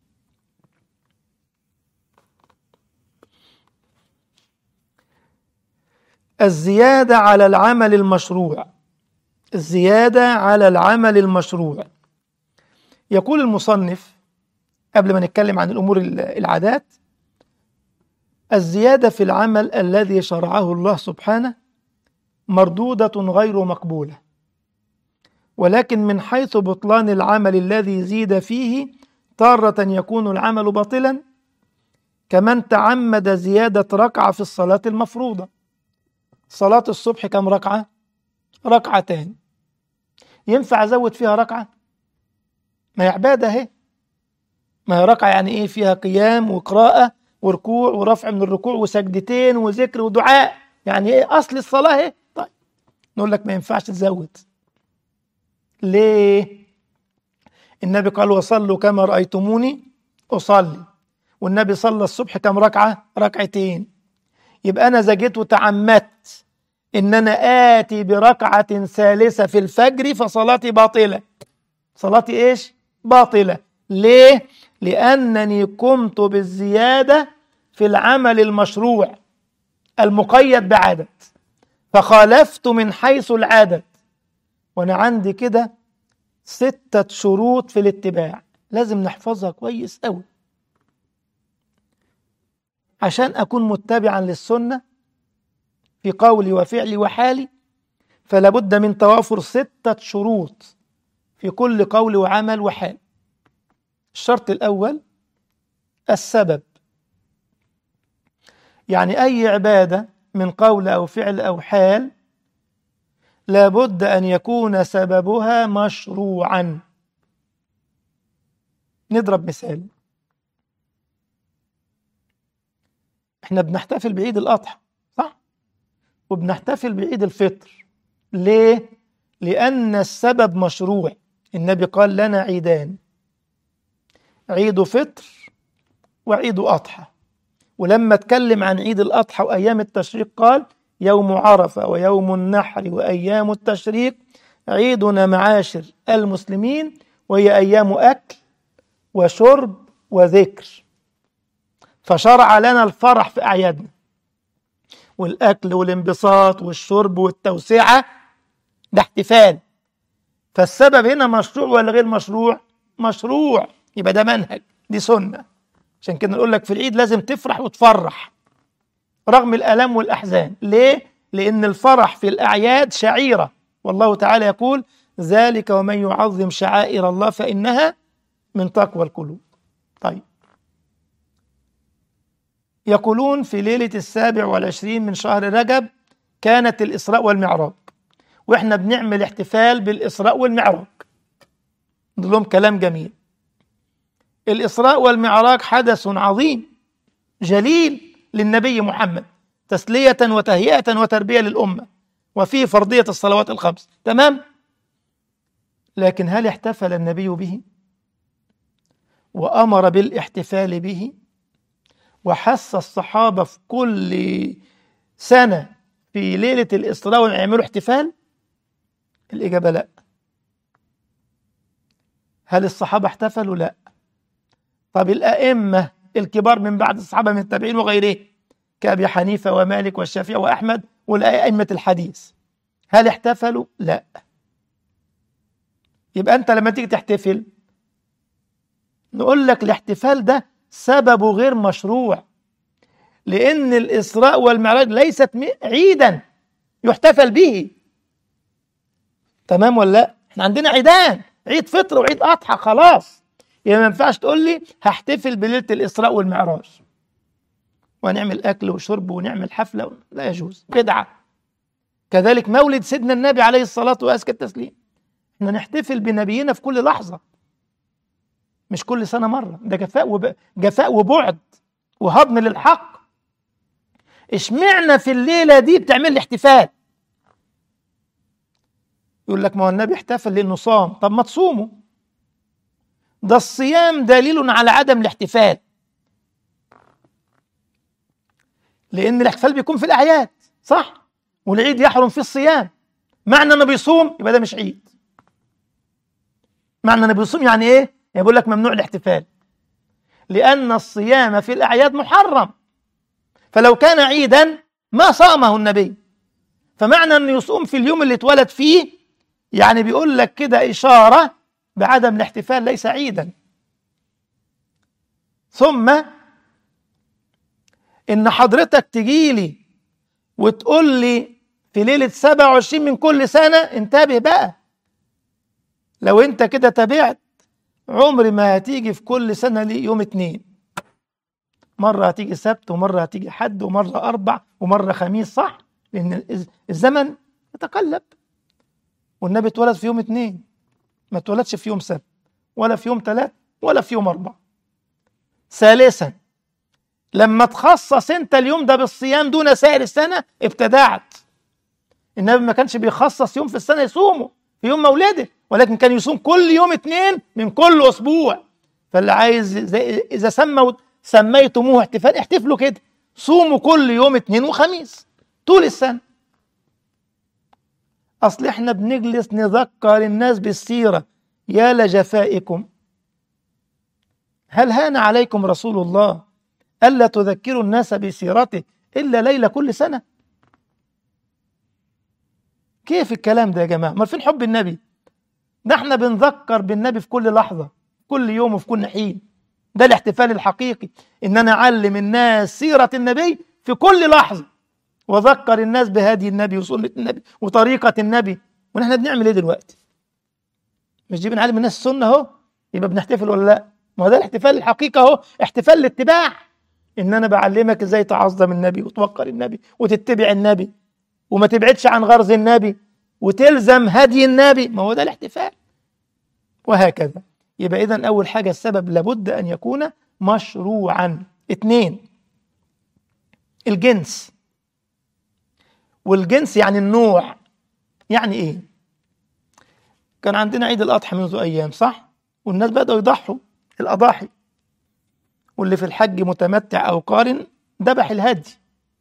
الزيادة على العمل المشروع الزيادة على العمل المشروع يقول المصنف قبل ما نتكلم عن الأمور العادات الزيادة في العمل الذي شرعه الله سبحانه مردودة غير مقبولة ولكن من حيث بطلان العمل الذي زيد فيه تارة يكون العمل باطلا كمن تعمد زيادة ركعة في الصلاة المفروضة صلاة الصبح كم ركعة؟ ركعتان ينفع أزود فيها ركعة ما هي عبادة أهي ما هي ركعة يعني إيه فيها قيام وقراءة وركوع ورفع من الركوع وسجدتين وذكر ودعاء يعني إيه أصل الصلاة إيه طيب نقول لك ما ينفعش تزود ليه النبي قال وصلوا كما رأيتموني أصلي والنبي صلى الصبح كم ركعة ركعتين يبقى أنا زجيت وتعمدت إن أنا آتي بركعة ثالثة في الفجر فصلاتي باطلة صلاتي إيش باطلة ليه لأنني قمت بالزيادة في العمل المشروع المقيد بعدد فخالفت من حيث العدد وأنا عندي كده ستة شروط في الاتباع لازم نحفظها كويس أوي عشان أكون متبعا للسنة في قولي وفعلي وحالي فلا بد من توافر ستة شروط في كل قول وعمل وحال الشرط الأول السبب يعني أي عبادة من قول أو فعل أو حال لابد أن يكون سببها مشروعا نضرب مثال احنا بنحتفل بعيد الأضحى صح؟ وبنحتفل بعيد الفطر ليه؟ لأن السبب مشروع النبي قال لنا عيدان عيد فطر وعيد أضحى ولما اتكلم عن عيد الأضحى وأيام التشريق قال يوم عرفة ويوم النحر وأيام التشريق عيدنا معاشر المسلمين وهي أيام أكل وشرب وذكر فشرع لنا الفرح في أعيادنا والأكل والانبساط والشرب والتوسعة ده احتفال فالسبب هنا مشروع ولا غير مشروع مشروع يبقى ده منهج دي سنة عشان كده نقول لك في العيد لازم تفرح وتفرح رغم الآلام والأحزان ليه؟ لأن الفرح في الأعياد شعيرة والله تعالى يقول ذلك ومن يعظم شعائر الله فإنها من تقوى القلوب طيب يقولون في ليلة السابع والعشرين من شهر رجب كانت الإسراء والمعراج وإحنا بنعمل احتفال بالإسراء والمعراج لهم كلام جميل الإسراء والمعراج حدث عظيم جليل للنبي محمد تسلية وتهيئة وتربية للأمة وفيه فرضية الصلوات الخمس تمام لكن هل احتفل النبي به وأمر بالاحتفال به وحث الصحابة في كل سنة في ليلة الإسراء يعملوا احتفال الإجابة لا هل الصحابة احتفلوا لا طب الأئمة الكبار من بعد الصحابة من التابعين وغيره كأبي حنيفة ومالك والشافعي وأحمد والأئمة الحديث هل احتفلوا؟ لا يبقى أنت لما تيجي تحتفل نقول لك الاحتفال ده سببه غير مشروع لأن الإسراء والمعراج ليست عيدا يحتفل به تمام ولا لا؟ احنا عندنا عيدان عيد فطر وعيد أضحى خلاص يعني ما ينفعش تقول لي هحتفل بليله الاسراء والمعراج ونعمل اكل وشرب ونعمل حفله لا يجوز بدعه كذلك مولد سيدنا النبي عليه الصلاه وازكى التسليم احنا نحتفل بنبينا في كل لحظه مش كل سنه مره ده جفاء وب... جفاء وبعد وهضم للحق اشمعنا في الليله دي بتعمل لي احتفال يقول لك ما هو النبي احتفل لانه صام طب ما تصوموا ده الصيام دليل على عدم الاحتفال لان الاحتفال بيكون في الاعياد صح والعيد يحرم فيه الصيام معنى انه بيصوم يبقى ده مش عيد معنى انه بيصوم يعني ايه يعني بيقول لك ممنوع الاحتفال لان الصيام في الاعياد محرم فلو كان عيدا ما صامه النبي فمعنى انه يصوم في اليوم اللي اتولد فيه يعني بيقول لك كده اشاره بعدم الاحتفال ليس عيدا ثم ان حضرتك تجي لي وتقول لي في ليلة 27 من كل سنة انتبه بقى لو انت كده تابعت عمر ما هتيجي في كل سنة لي يوم اتنين مرة هتيجي سبت ومرة هتيجي حد ومرة أربع ومرة خميس صح لأن الزمن يتقلب والنبي اتولد في يوم اثنين ما اتولدش في يوم سبت ولا في يوم ثلاث ولا في يوم أربعة ثالثا لما تخصص انت اليوم ده بالصيام دون سائر السنة ابتدعت النبي ما كانش بيخصص يوم في السنة يصومه في يوم مولده ولكن كان يصوم كل يوم اثنين من كل أسبوع فاللي عايز زي إذا سموا سميتموه احتفال احتفلوا كده صوموا كل يوم اثنين وخميس طول السنة أصل احنا بنجلس نذكر الناس بالسيرة يا لجفائكم هل هان عليكم رسول الله ألا تذكروا الناس بسيرته إلا ليلة كل سنة كيف الكلام ده يا جماعة ما فين حب النبي ده احنا بنذكر بالنبي في كل لحظة كل يوم وفي كل حين ده الاحتفال الحقيقي ان انا اعلم الناس سيرة النبي في كل لحظة وذكر الناس بهدي النبي وسنة النبي وطريقة النبي ونحن بنعمل ايه دلوقتي مش دي بنعلم الناس السنة اهو يبقى بنحتفل ولا لا ما هو ده الاحتفال الحقيقي اهو احتفال الاتباع ان انا بعلمك ازاي تعظم النبي وتوقر النبي وتتبع النبي وما تبعدش عن غرض النبي وتلزم هدي النبي ما هو ده الاحتفال وهكذا يبقى اذا اول حاجه السبب لابد ان يكون مشروعا اثنين الجنس والجنس يعني النوع يعني ايه كان عندنا عيد الاضحى منذ ايام صح والناس بداوا يضحوا الاضاحي واللي في الحج متمتع او قارن ذبح الهدي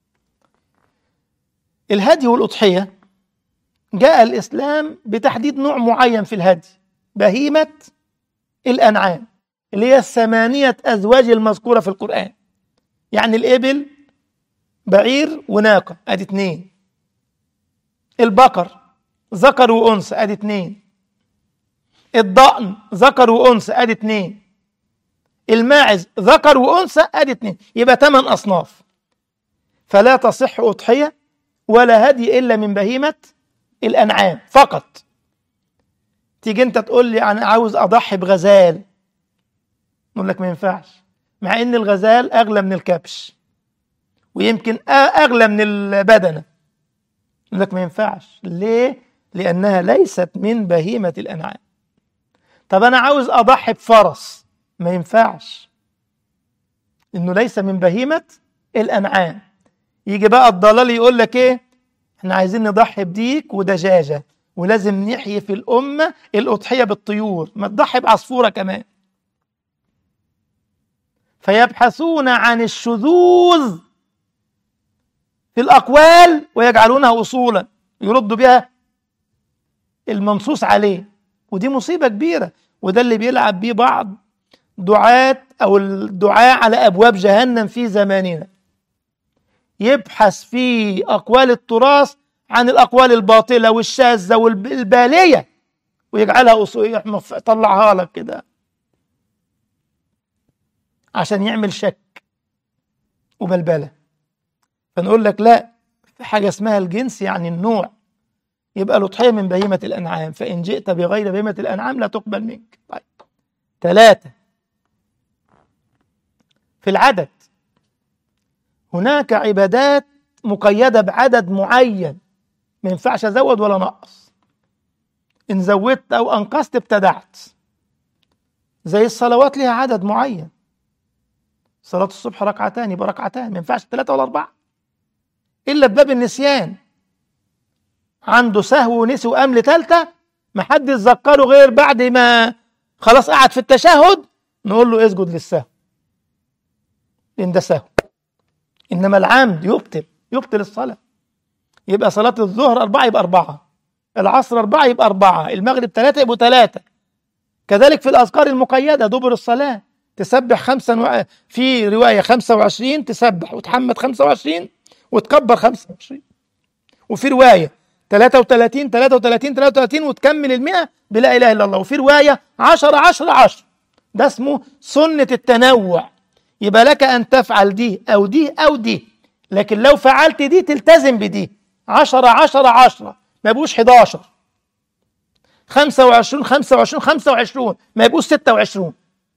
الهدي والاضحيه جاء الاسلام بتحديد نوع معين في الهدي بهيمه الانعام اللي هي الثمانيه ازواج المذكوره في القران يعني الابل بعير وناقه ادي اتنين البقر ذكر وانثى ادي اتنين الضأن ذكر وانثى ادي اتنين الماعز ذكر وانثى ادي اتنين يبقى ثمان اصناف فلا تصح اضحيه ولا هدي الا من بهيمه الانعام فقط تيجي انت تقول لي انا عاوز اضحي بغزال نقول لك ما ينفعش مع ان الغزال اغلى من الكبش ويمكن اغلى من البدنه نقول لك ما ينفعش ليه لانها ليست من بهيمه الانعام طب انا عاوز اضحي بفرس ما ينفعش انه ليس من بهيمه الانعام يجي بقى الضلال يقول لك ايه احنا عايزين نضحي بديك ودجاجه ولازم نحيي في الامه الاضحيه بالطيور ما تضحي بعصفوره كمان فيبحثون عن الشذوذ في الاقوال ويجعلونها اصولا يردوا بها المنصوص عليه ودي مصيبه كبيره وده اللي بيلعب بيه بعض دعاة او الدعاة على ابواب جهنم في زماننا يبحث في اقوال التراث عن الاقوال الباطله والشاذه والباليه ويجعلها اصول يطلعها لك كده عشان يعمل شك وبلبله فنقول لك لا في حاجه اسمها الجنس يعني النوع يبقى الاضحيه من بهيمه الانعام فان جئت بغير بهيمه الانعام لا تقبل منك طيب ثلاثه في العدد هناك عبادات مقيدة بعدد معين ما ينفعش أزود ولا نقص إن زودت أو أنقصت ابتدعت زي الصلوات لها عدد معين صلاة الصبح ركعتان يبقى ركعتان ما ينفعش ثلاثة ولا أربعة إلا بباب النسيان عنده سهو ونسي وقام لتالتة ما حد يتذكره غير بعد ما خلاص قعد في التشهد نقول له اسجد للسهو لأن ده سهو إنما العمد يبطل يبطل الصلاة يبقى صلاة الظهر أربعة يبقى أربعة العصر أربعة يبقى أربعة المغرب ثلاثة يبقوا ثلاثة كذلك في الأذكار المقيدة دبر الصلاة تسبح خمسا و... في رواية خمسة وعشرين تسبح وتحمد خمسة وعشرين وتكبر خمسة وعشرين وفي رواية 33 33 33 وتكمل المئة بلا إله إلا الله وفي رواية 10 10 10 ده اسمه سنة التنوع يبقى لك أن تفعل دي أو دي أو دي لكن لو فعلت دي تلتزم بدي 10 10 10 ما يبقوش 11 25 25 25 ما يبقوش 26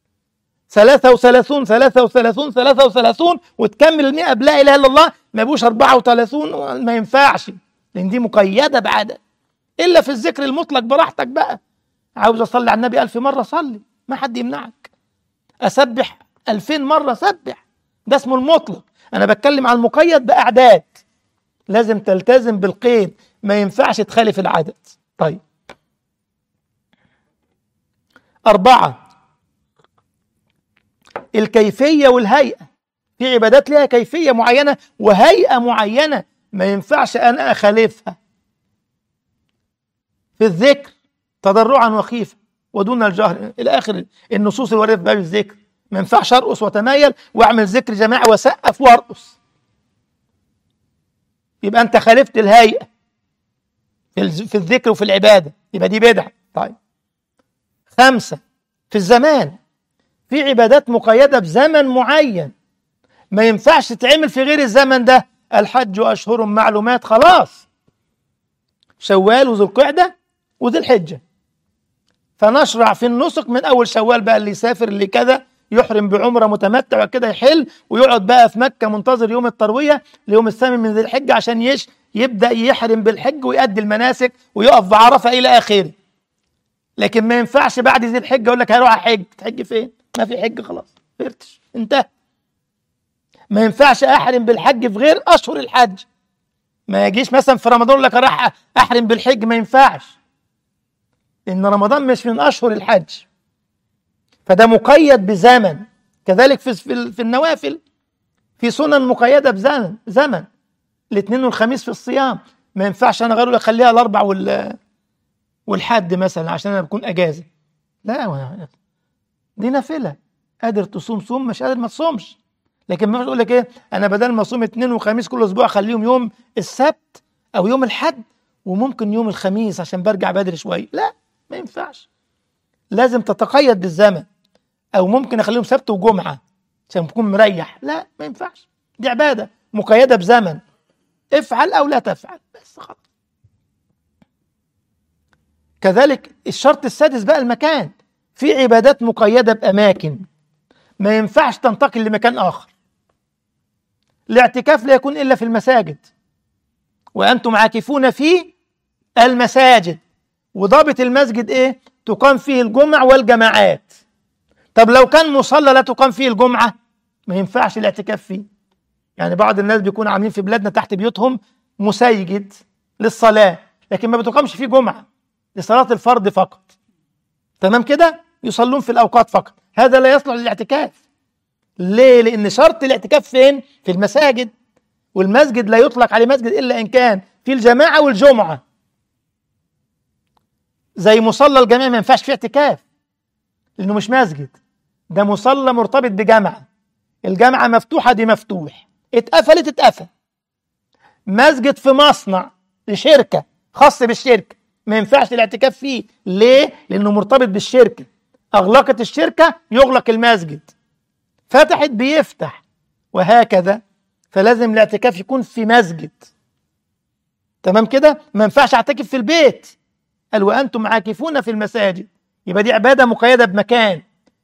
33 33 33 وتكمل المئة بلا إله إلا الله ما يبقوش 34 ما ينفعش لأن دي مقيدة بعدد إلا في الذكر المطلق براحتك بقى عاوز أصلي على النبي ألف مرة صلي ما حد يمنعك أسبح ألفين مرة سبح ده اسمه المطلق أنا بتكلم عن المقيد بأعداد لازم تلتزم بالقيد ما ينفعش تخالف العدد طيب أربعة الكيفية والهيئة في عبادات لها كيفية معينة وهيئة معينة ما ينفعش أنا أخالفها في الذكر تضرعا وخيفة ودون الجهر إلى آخر النصوص الواردة في باب الذكر ما ينفعش أرقص وأتمايل وأعمل ذكر جماعي وأسقف وأرقص يبقى أنت خالفت الهيئة في الذكر وفي العبادة يبقى دي بدعة طيب خمسة في الزمان في عبادات مقيدة بزمن معين ما ينفعش تتعمل في غير الزمن ده الحج أشهر معلومات خلاص شوال وذو القعدة وذي الحجة فنشرع في النسك من أول شوال بقى اللي يسافر اللي كذا يحرم بعمرة متمتع وكده يحل ويقعد بقى في مكة منتظر يوم التروية ليوم الثامن من ذي الحجة عشان يش يبدأ يحرم بالحج ويؤدي المناسك ويقف بعرفة إلى آخره لكن ما ينفعش بعد ذي الحجة يقول لك هروح أحج تحج فين؟ ما في حج خلاص فرتش انتهى ما ينفعش أحرم بالحج في غير أشهر الحج ما يجيش مثلا في رمضان يقول لك راح أحرم بالحج ما ينفعش لأن رمضان مش من أشهر الحج فده مقيد بزمن كذلك في في النوافل في سنن مقيده بزمن زمن الاثنين والخميس في الصيام ما ينفعش انا غير اخليها الاربع وال والحد مثلا عشان انا بكون اجازه لا دي نافله قادر تصوم صوم مش قادر ما تصومش لكن ما تقول لك ايه انا بدل ما اصوم اثنين وخميس كل اسبوع اخليهم يوم السبت او يوم الحد وممكن يوم الخميس عشان برجع بدري شويه لا ما ينفعش لازم تتقيد بالزمن او ممكن اخليهم سبت وجمعه عشان تكون مريح لا ما ينفعش دي عباده مقيده بزمن افعل او لا تفعل بس خلاص كذلك الشرط السادس بقى المكان في عبادات مقيده باماكن ما ينفعش تنتقل لمكان اخر الاعتكاف لا يكون الا في المساجد وانتم عاكفون في المساجد وضابط المسجد ايه تقام فيه الجمع والجماعات طب لو كان مصلى لا تقام فيه الجمعة ما ينفعش الاعتكاف فيه يعني بعض الناس بيكونوا عاملين في بلادنا تحت بيوتهم مسيجد للصلاة لكن ما بتقامش فيه جمعة لصلاة الفرض فقط تمام كده يصلون في الأوقات فقط هذا لا يصلح للاعتكاف ليه لأن شرط الاعتكاف فين في المساجد والمسجد لا يطلق عليه مسجد إلا إن كان في الجماعة والجمعة زي مصلى الجامع ما ينفعش فيه اعتكاف لانه مش مسجد ده مصلى مرتبط بجامعه الجامعه مفتوحه دي مفتوح اتقفلت اتقفل مسجد في مصنع لشركه خاص بالشركه ما ينفعش الاعتكاف فيه ليه لانه مرتبط بالشركه اغلقت الشركه يغلق المسجد فتحت بيفتح وهكذا فلازم الاعتكاف يكون في مسجد تمام كده ما ينفعش اعتكف في البيت قال وأنتم عاكفون في المساجد يبقى دي عبادة مقيدة بمكان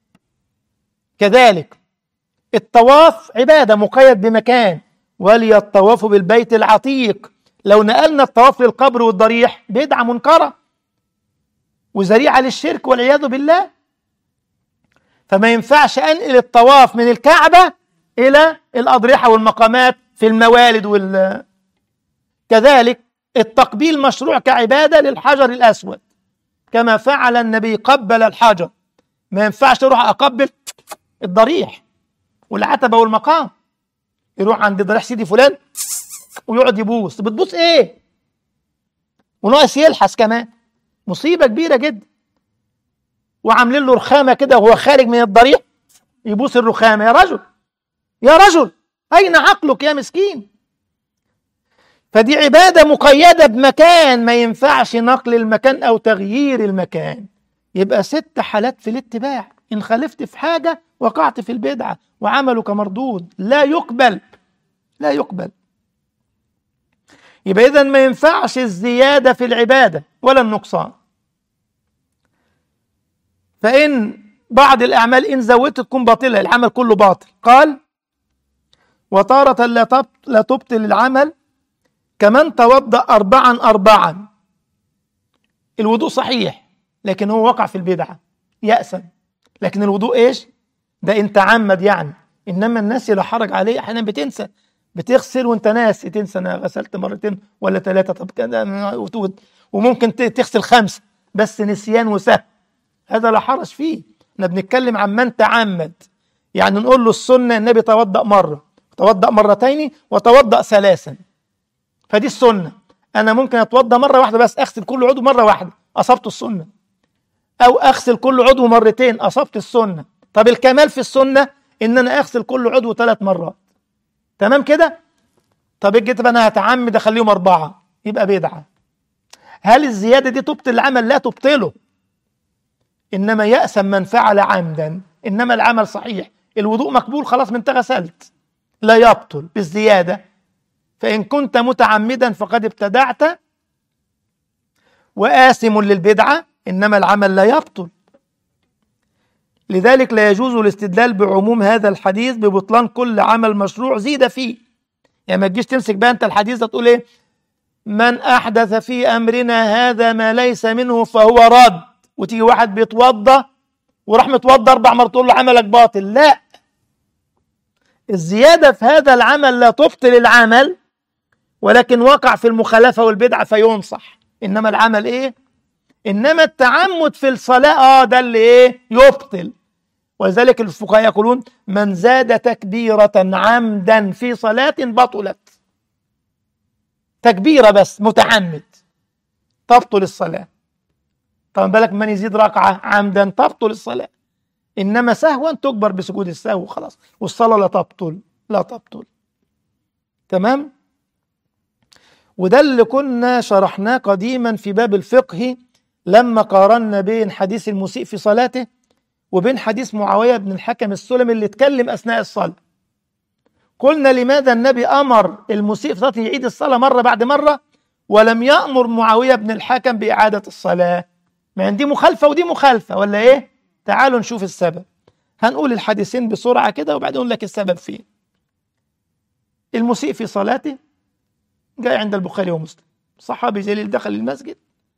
كذلك الطواف عبادة مقيد بمكان ولي الطواف بالبيت العتيق لو نقلنا الطواف للقبر والضريح بدعة منكرة وذريعة للشرك والعياذ بالله فما ينفعش أنقل الطواف من الكعبة إلى الأضرحة والمقامات في الموالد وال كذلك التقبيل مشروع كعبادة للحجر الأسود كما فعل النبي قبل الحجر ما ينفعش اروح اقبل الضريح والعتبة والمقام يروح عند ضريح سيدي فلان ويقعد يبوس بتبوس ايه وناقص يلحس كمان مصيبة كبيرة جدا وعاملين له رخامة كده وهو خارج من الضريح يبوس الرخامة يا رجل يا رجل أين عقلك يا مسكين فدي عبادة مقيدة بمكان ما ينفعش نقل المكان أو تغيير المكان يبقى ست حالات في الاتباع إن خالفت في حاجة وقعت في البدعة وعملك مردود لا يقبل لا يقبل يبقى إذا ما ينفعش الزيادة في العبادة ولا النقصان فإن بعض الأعمال إن زودت تكون باطلة العمل كله باطل قال وتارة لا تبطل العمل كمن توضأ أربعا أربعا الوضوء صحيح لكن هو وقع في البدعة يأسم لكن الوضوء إيش ده إن تعمد يعني إنما الناس لا حرج عليه أحيانا بتنسى بتغسل وانت ناسي تنسى انا غسلت مرتين ولا ثلاثه طب كده وممكن تغسل خمسه بس نسيان وسهو هذا لا حرج فيه احنا بنتكلم عن من تعمد يعني نقول له السنه النبي توضأ مره توضأ مرتين وتوضأ ثلاثا فدي السنه انا ممكن اتوضأ مره واحده بس اغسل كل عضو مره واحده اصبت السنه او اغسل كل عضو مرتين اصبت السنه طب الكمال في السنه ان انا اغسل كل عضو ثلاث مرات تمام كده طب جيت انا هتعمد اخليهم اربعه يبقى بدعه هل الزياده دي تبطل العمل لا تبطله انما يأسم من فعل عمدا انما العمل صحيح الوضوء مقبول خلاص ما انت غسلت لا يبطل بالزياده فان كنت متعمدا فقد ابتدعت وآثم للبدعه انما العمل لا يبطل لذلك لا يجوز الاستدلال بعموم هذا الحديث ببطلان كل عمل مشروع زيد فيه يعني ما تجيش تمسك بقى انت الحديث ده تقول ايه من احدث في امرنا هذا ما ليس منه فهو رد وتيجي واحد بيتوضى وراح متوضى اربع مرات تقول له عملك باطل لا الزياده في هذا العمل لا تبطل العمل ولكن وقع في المخالفه والبدعه فينصح انما العمل ايه انما التعمد في الصلاه اه ده اللي ايه يبطل ولذلك الفقهاء يقولون من زاد تكبيرة عمدا في صلاة بطلت تكبيرة بس متعمد تبطل الصلاة طبعا بالك من يزيد ركعة عمدا تبطل الصلاة إنما سهوا تكبر بسجود السهو خلاص والصلاة لا تبطل لا تبطل تمام وده اللي كنا شرحناه قديما في باب الفقه لما قارنا بين حديث المسيء في صلاته وبين حديث معاوية بن الحكم السلمي اللي اتكلم أثناء الصلاة قلنا لماذا النبي أمر المسيء في صلاته يعيد الصلاة مرة بعد مرة ولم يأمر معاوية بن الحكم بإعادة الصلاة ما دي مخالفة ودي مخالفة ولا إيه تعالوا نشوف السبب هنقول الحديثين بسرعة كده وبعدين نقول لك السبب فين المسيء في صلاته جاء عند البخاري ومسلم صحابي جليل دخل المسجد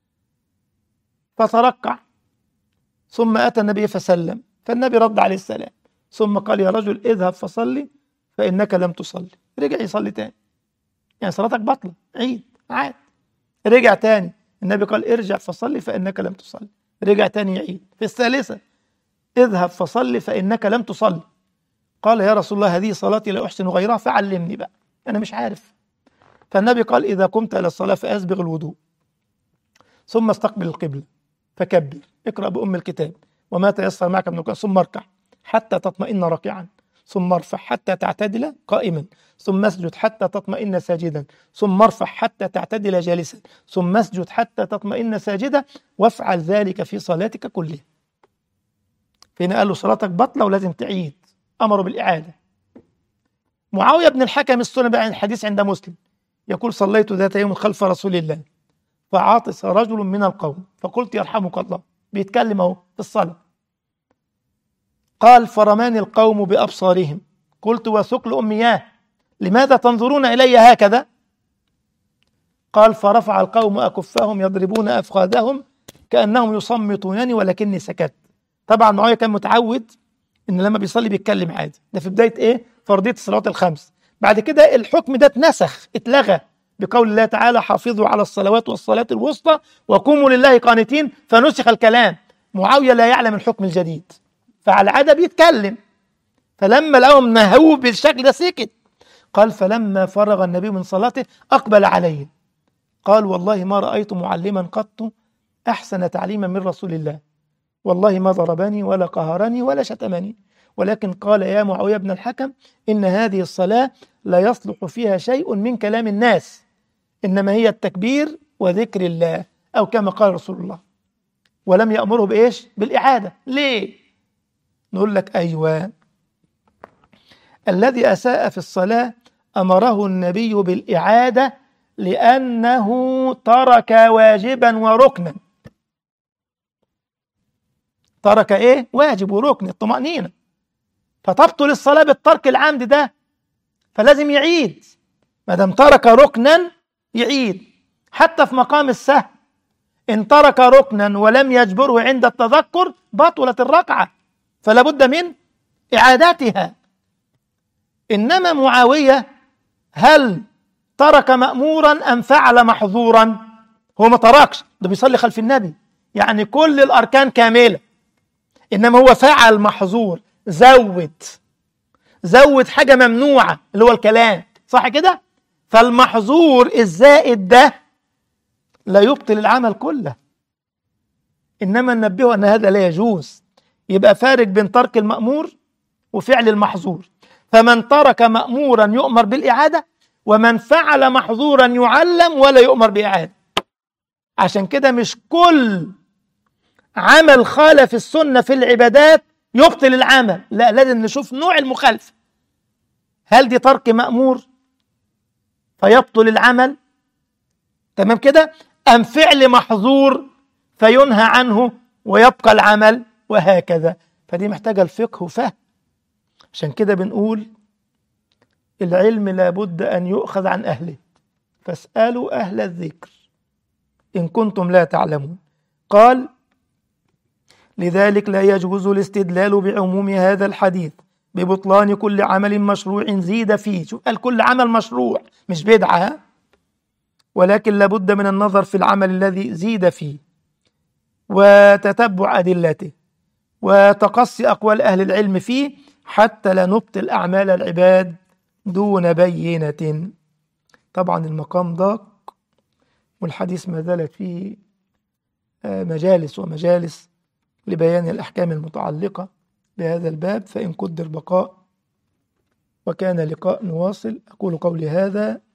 فتركع ثم أتى النبي فسلم فالنبي رد عليه السلام ثم قال يا رجل اذهب فصلي فإنك لم تصلي رجع يصلي تاني يعني صلاتك بطلة عيد عاد رجع تاني النبي قال ارجع فصلي فإنك لم تصلي رجع تاني يعيد في الثالثة اذهب فصلي فإنك لم تصلي قال يا رسول الله هذه صلاتي لا أحسن غيرها فعلمني بقى أنا مش عارف فالنبي قال إذا قمت إلى الصلاة فأسبغ الوضوء ثم استقبل القبلة فكبر اقرأ بأم الكتاب وما تيسر معك من القرآن ثم اركع حتى تطمئن راكعا ثم ارفع حتى تعتدل قائما ثم اسجد حتى تطمئن ساجدا ثم ارفع حتى تعتدل جالسا ثم اسجد حتى تطمئن ساجدا وافعل ذلك في صلاتك كلها فهنا قال له صلاتك بطلة ولازم تعيد أمره بالإعادة معاوية بن الحكم السنة عن الحديث عند مسلم يقول صليت ذات يوم خلف رسول الله فعاطس رجل من القوم فقلت يرحمك الله بيتكلم اهو في الصلاة قال فرماني القوم بأبصارهم قلت وثقل أمياه لماذا تنظرون إلي هكذا قال فرفع القوم أكفهم يضربون أفخاذهم كأنهم يصمتونني ولكني سكت طبعا معاوية كان متعود إن لما بيصلي بيتكلم عادي ده في بداية إيه فرضية الصلوات الخمس بعد كده الحكم ده اتنسخ اتلغى بقول الله تعالى حافظوا على الصلوات والصلاة الوسطى وقوموا لله قانتين فنسخ الكلام معاوية لا يعلم الحكم الجديد فعلى العادة بيتكلم فلما لقاهم نهوه بالشكل ده سكت قال فلما فرغ النبي من صلاته أقبل عليه قال والله ما رأيت معلما قط أحسن تعليما من رسول الله والله ما ضربني ولا قهرني ولا شتمني ولكن قال يا معاوية بن الحكم إن هذه الصلاة لا يصلح فيها شيء من كلام الناس إنما هي التكبير وذكر الله أو كما قال رسول الله ولم يأمره بإيش بالإعادة ليه نقول لك أيوة الذي أساء في الصلاة أمره النبي بالإعادة لأنه ترك واجبا وركنا ترك إيه واجب وركن الطمأنينة فتبطل الصلاة بالترك العمد ده فلازم يعيد ما دام ترك ركنا يعيد حتى في مقام السهو إن ترك ركنا ولم يجبره عند التذكر بطلت الركعة فلا بد من إعادتها إنما معاوية هل ترك مأمورا أم فعل محظورا هو ما تركش ده بيصلي خلف النبي يعني كل الأركان كاملة إنما هو فعل محظور زود زود حاجة ممنوعة اللي هو الكلام صح كده فالمحظور الزائد ده لا يبطل العمل كله إنما ننبهه أن هذا لا يجوز يبقى فارق بين ترك المأمور وفعل المحظور فمن ترك مأمورا يؤمر بالإعادة ومن فعل محظورا يعلم ولا يؤمر بإعادة عشان كده مش كل عمل خالف السنة في العبادات يبطل العمل لا لازم نشوف نوع المخالفة هل دي ترك مأمور فيبطل العمل تمام كده أم فعل محظور فينهى عنه ويبقى العمل وهكذا فدي محتاجة الفقه وفهم عشان كده بنقول العلم لابد أن يؤخذ عن أهله فاسألوا أهل الذكر إن كنتم لا تعلمون قال لذلك لا يجوز الاستدلال بعموم هذا الحديث ببطلان كل عمل مشروع زيد فيه شوف قال كل عمل مشروع مش بدعة ولكن لابد من النظر في العمل الذي زيد فيه وتتبع أدلته وتقصي أقوال أهل العلم فيه حتى لا نبطل أعمال العباد دون بينة طبعا المقام ضاق والحديث ما زالت فيه مجالس ومجالس لبيان الأحكام المتعلقة بهذا الباب فإن قدر بقاء وكان لقاء نواصل أقول قولي هذا